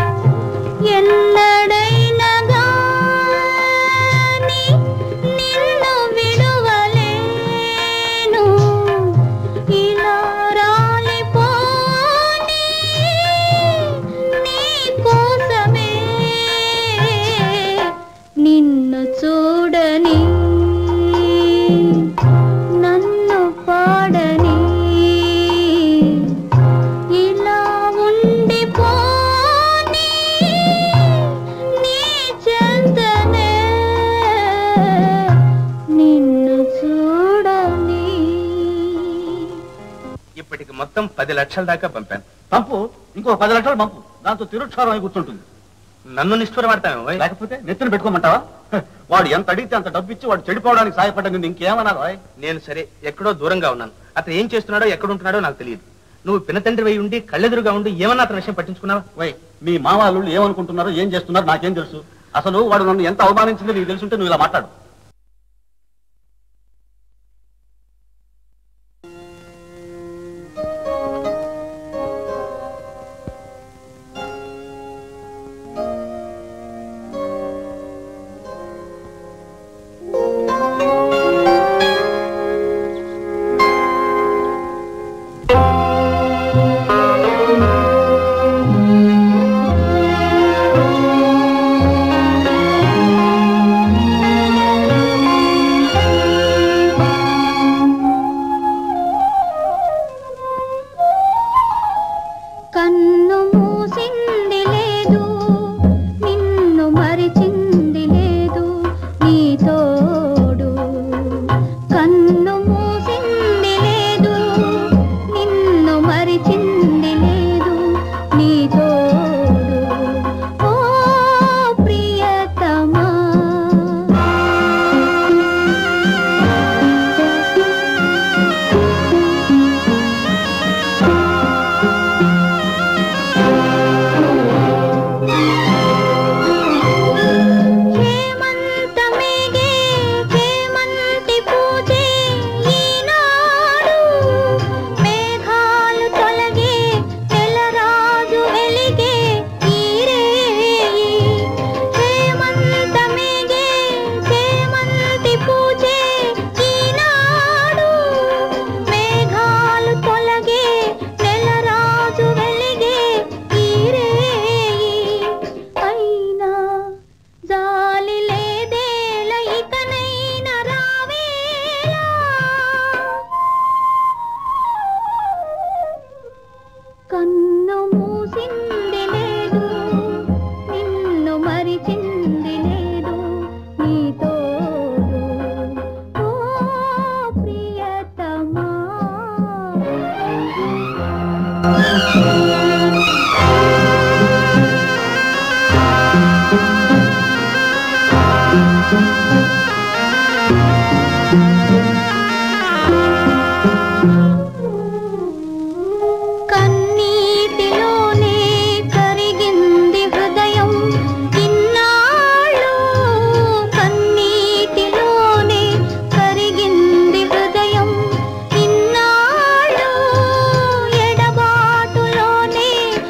ఎన్నడైనా గాని నిన్ను విడువలేను ఇలా రాలిపోని నీ కోసమే నిన్ను చూడని నన్ను పాడని ఇలా ఉండిపోని నీ చెంతనే నిన్ను చూడని ఇప్పటికి మొత్తం పది లక్షల దాకా పంపాను పంపు ఇంకో పది లక్షలు పంపు దాంతో తిరుక్షారం అయి కూర్చుంటుంది నన్ను నిష్ఠురపడతాను లేకపోతే నెత్తిన పెట్టుకోమంటావా హ, వాడు ఎంత అడిగితే అంత డబ్బు ఇచ్చి వాడు చెడిపోవడానికి సాయపడ్డా ఇంకేమన్నా రాయ్ నేను సరే ఎక్కడో దూరంగా ఉన్నాను అతను ఏం చేస్తున్నాడో ఎక్కడ ఉంటున్నాడో నాకు తెలియదు నువ్వు పినతండ్రి వై ఉండి కళ్ళెదురుగా ఉండి ఏమన్నా అతని విషయం పట్టించుకున్నావా వై మీ మావాళ్ళు ఏమనుకుంటున్నారో ఏం చేస్తున్నారో నాకేం తెలుసు అసలు వాడు నన్ను ఎంత అవమానించిందో నీకు తెలుసుంటే నువ్వు ఇలా మాట్లాడు కన్ను మూసింది లేదు నిన్ను మరిచింది లేదు నీ తోడు కన్ను మూసింది లేదు నిన్ను మరిచింది లేదు నీ తోడు ఓ ప్రియతమా హేమంతమేగే హేమంతి పూజే ఈనాడు మేఘాలు తొలగే తెలరాజు వెలిగే ఈరేయి హేమంతమేగే హేమంతి పూజే ఈనాడు మేఘాలు తొలగే నెలరాజు వెలిగే ఈరేయి అయినా జాలి లేదేల ఇకనైనా రావేలా కన్ను మూసింది లేదు నిన్ను మరిచింది లేదు నీ తోడు ఓ ప్రియతమా కన్నీటిలోనే కరిగింది హృదయం ఇన్నాళ్ళు కన్నీటిలోనే కరిగింది హృదయం ఇన్నాళ్ళు ఎడబాటులోనే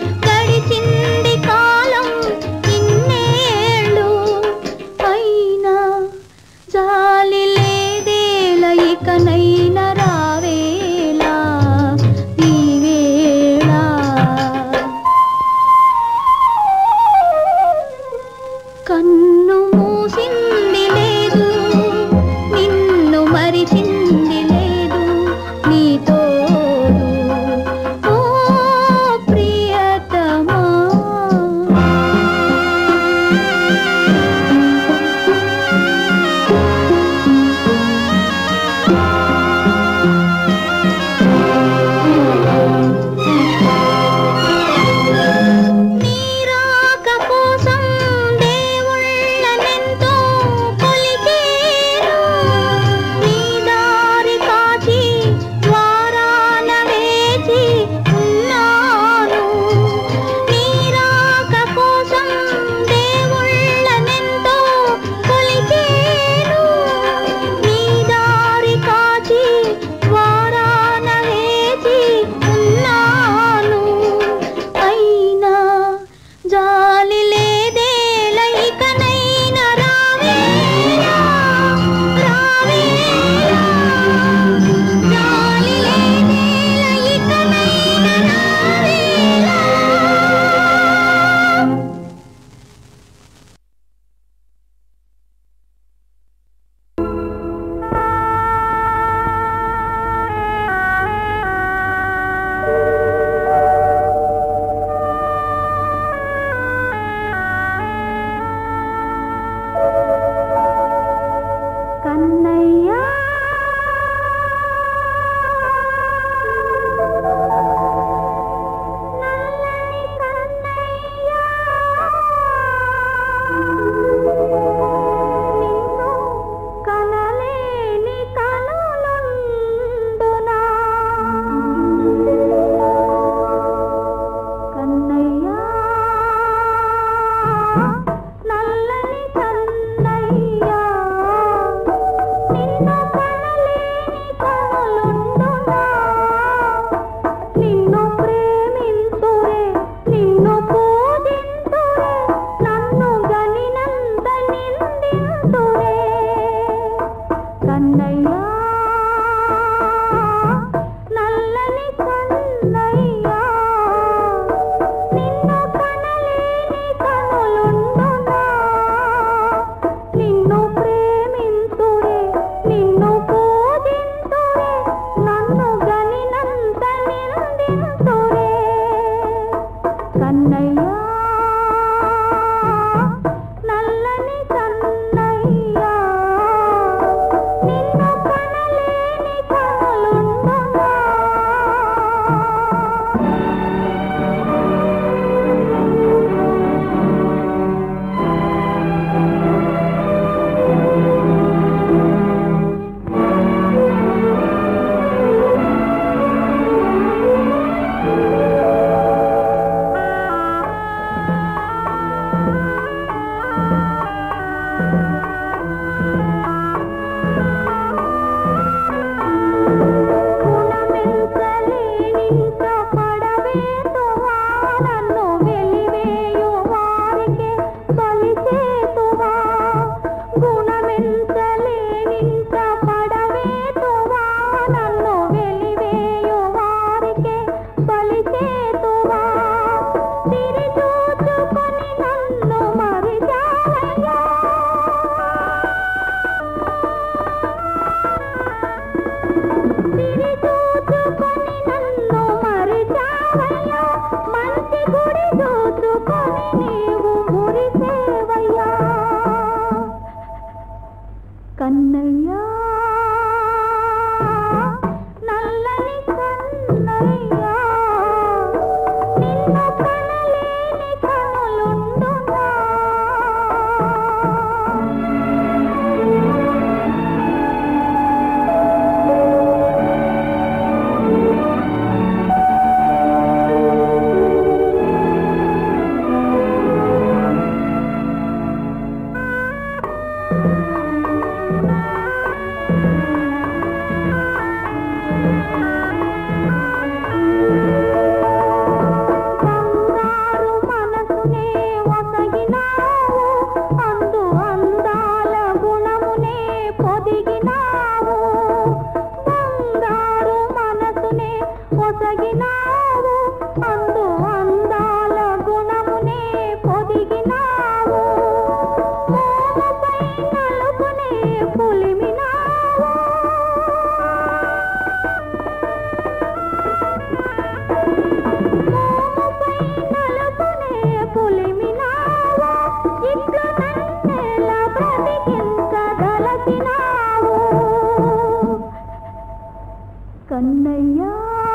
కన్నయ్య నల్లని కన్నయ్య నిన్ను కనలేని కనులుండునా గుణమెంతలేనింత పడవేతువా నన్ను వెలివేయు వారికి బలిచేతువా గుణమెంతలేనింత పడవేతువా నన్ను వెలివేయు వారికి బలిచేతువా తిరి చూచుకొని నన్ను మరిచావయ్యా తిరి చూచుకొని నన్ను మరిచావయ్యా మంచి గుడి చూచుకొని నీవు మురిసేవయ్యా కన్నయ్యా నల్లని కన్నయ్యా నిన్ను కనలేని కనులుండునా బంగారు మనసునే ఒసగినావు అందు అందాల గుణమునే పొదిగినావు బంగారు మనసునే ఒసగినావు అందు అందాల గుణమునే పొదిగినావు మోముపై నలుగునే పులిమినావు నలుగునే పులిమినావు ఇట్లు నన్నెలా బ్రతికించగలసినావు కన్నయ్యా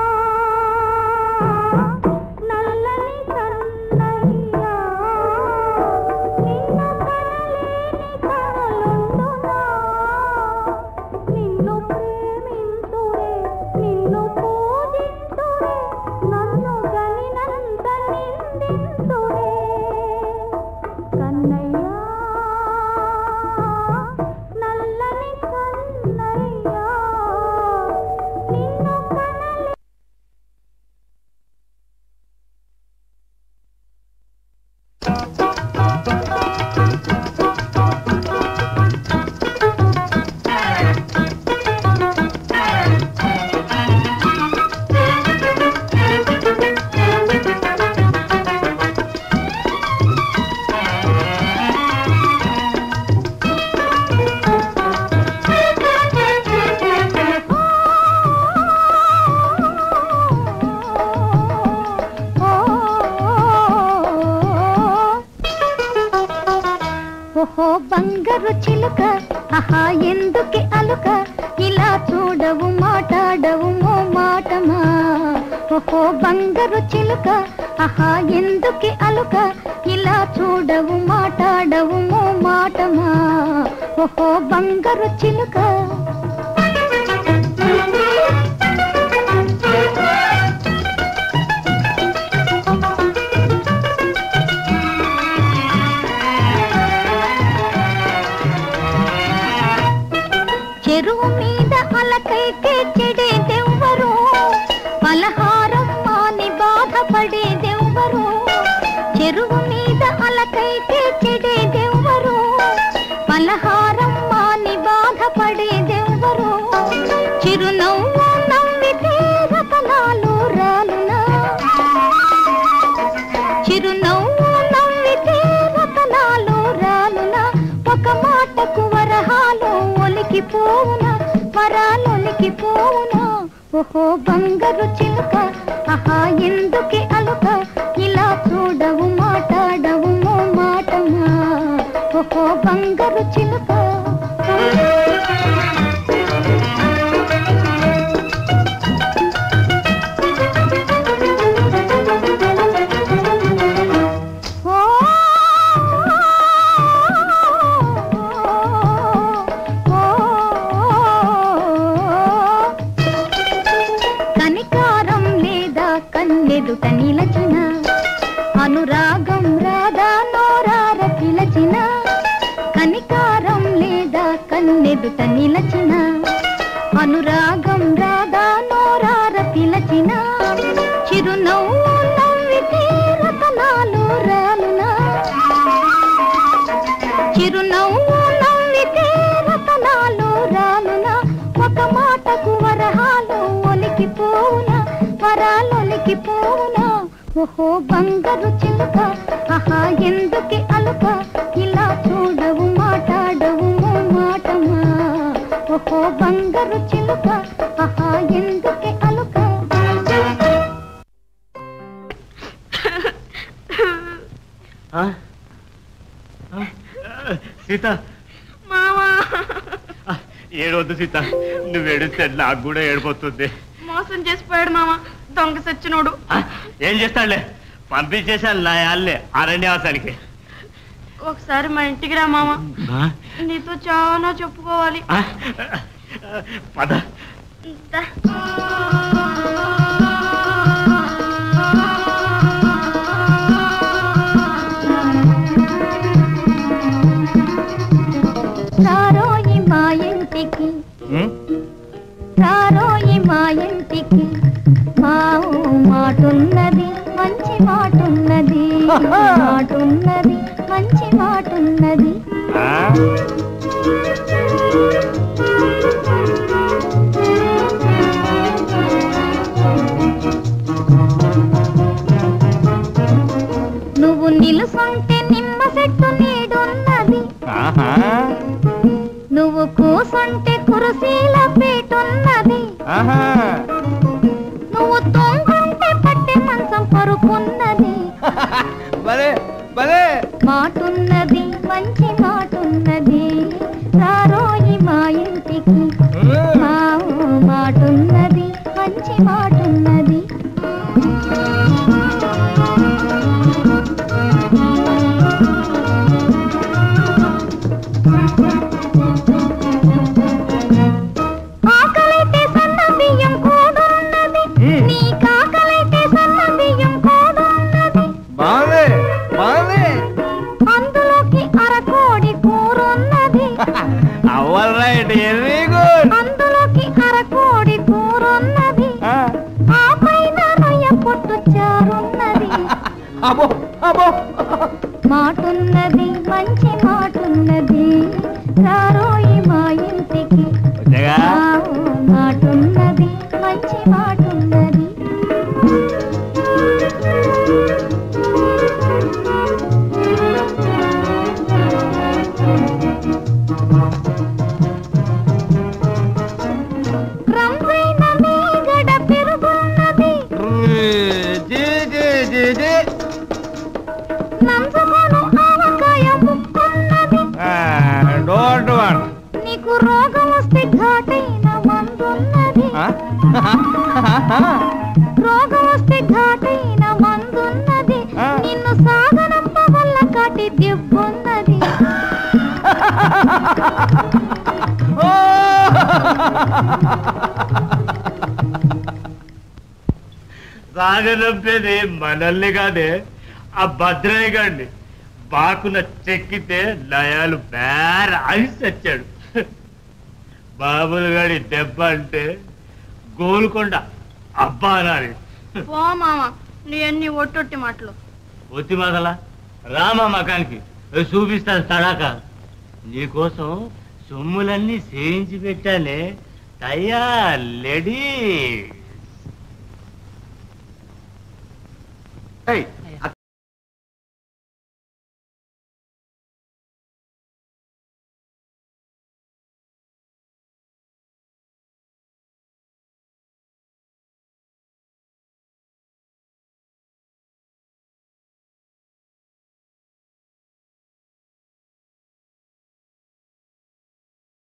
నల్లని కన్నయ్యా నిన్ను కనలేని కనులుండునా నిన్ను ప్రేమింతురే నిన్ను పూజింతురే నన్ను గనినంత నిందింతురే కన్నయ్యా నల్లని కన్నయ్యా నిన్ను కనలే ఓహో బంగారు చిలుక ఆహా ఎందుకే అలుక ఇలా చూడవు మాట్లాడవు మో మాటమా ఓహో బంగారు చిలుక ఆహా ఎందుకే అలుక ఇలా చూడవు మాట్లాడవు మో మాటమా ఓహో బంగారు చిలుక చెరువు మీద అలకైతే చెడేదెవ్వరు పలహారం మాని బాధపడేదెవ్వరు చెరువు మీద అలకైతే చెడేదెవ్వరు పలహారం మాని బాధపడేదెవ్వరు చిరునవ్వు నవ్వితే రతనాలు రాలునా చిరునవ్వు నవ్వితే రతనాలు రాలునా ఒక మాటకు వరహాలు ఒలికిపోవునా వరాలొలికిపోవునా ఓహో బంగారు చిలుక ఆహా ఎందుకే అలుక ఇలా చూ చూడవు మాట్లాడవు మో మాటమా ఓహో బంగారు చిలుక ఓ కనికారం లేదా కన్నెదుట నిలచిన అనురాగం రాధా నోరార పిలచిన కనికారం లేదా కన్నెదుట నిలచిన అనురాగం రాధా నోరార పిలచిన చిరునవ్వు నవ్వితే రతనాలు రాలునా చిరునవ్వు నవ్వితే రతనాలు రాలునా ఒక మాటకు వరహాలు ఒలికిపోవునా వరాలొలికిపోవునా ఓహో బంగారు చిలుక ఆహా ఎందుకి అలుక ఇలా చూడవు మాట్లాడవు మో మాటమా ఓహో బంగారు చిలుక ఆహా ఎందుకి అలుక ఆ? ఆ? సీత మావా ఏడవద్దు సీత నువ్వు ఏడిస్తే నాకు కూడా ఏడిపోతుంది మోసం చేసిపోయాడు మామ దొంగ సచ్చినోడు ఏం చేస్తాడులే పంపించేశాను నా యాళ్ళే అరణ్యవాసానికి ఒకసారి మా ఇంటికి రా మామ ఆ? నీతో చాలా చెప్పుకోవాలి ఆ? పద దా. రారోయి మా ఇంటికి రారోయి మా ఇంటికి మా ఊ మాటున్నది మంచి మాటున్నది మాటున్నది మంచి మాటున్నది నువ్వు నిలుసుంటే నిమ్మ చెట్టు నీడున్నది నువ్వు కూసుంటే కురుసీల పీటున్నది నువ్వు తొంగుంటే పట్టె మంచం పరుకున్నది భలే భలే మాటున్నది మంచి మాటున్నది రారోయి మా ఇంటికి మా ఊ మాటున్నది మంచి మాటున్నది ఆకలైతే సన్న బియ్యం కూడున్నది నీ కాకలైతే సన్న బియ్యం కూడున్నది బాగుంది బాగుంది అందులోకి అరకోడి కూరున్నది అవల్ రైట్ వెరీ గుడ్ అందులోకి అరకోడి కూరున్నది ఆ పైన రొయ్య పొట్టు చారున్నది అబ్బో అబ్బో మాటున్నది మంచి మాటున్నది రారోయి మా ఇంటికి వచ్చాగా? ఆ, మాటున్నది మంచి మాటున్నది రంపైన మీగడ పెరుగున్నది జీ జీ జీ జీ నంచుకొను ఆవకాయ ముక్కున్నది డోంట్ వాట్ నీకు రోగం వస్తే ఘాటైన మందున్నది రోగం వస్తే ఘాటైన మందున్నది నిన్ను సాగనంప వల్ల కాటి దిబ్బున్నది సాగనంపేది మనల్ని కాదే ఆ భద్రయ్య గారిని బాకున చెక్కితే నయాలు బేర ఐస్ వచ్చాడు బాబులు గారి దెబ్బ అంటే గోలుకొండ అబ్బా అనాలి పో మామ నీ అన్ని ఒట్టొట్టి మాటలు ఒత్తి మొదల రామా మకానికి చూపిస్తాను తడాక నీకోసం సొమ్ములన్నీ చేయించి పెట్టానే తయ్యా లెడీ ఏయ్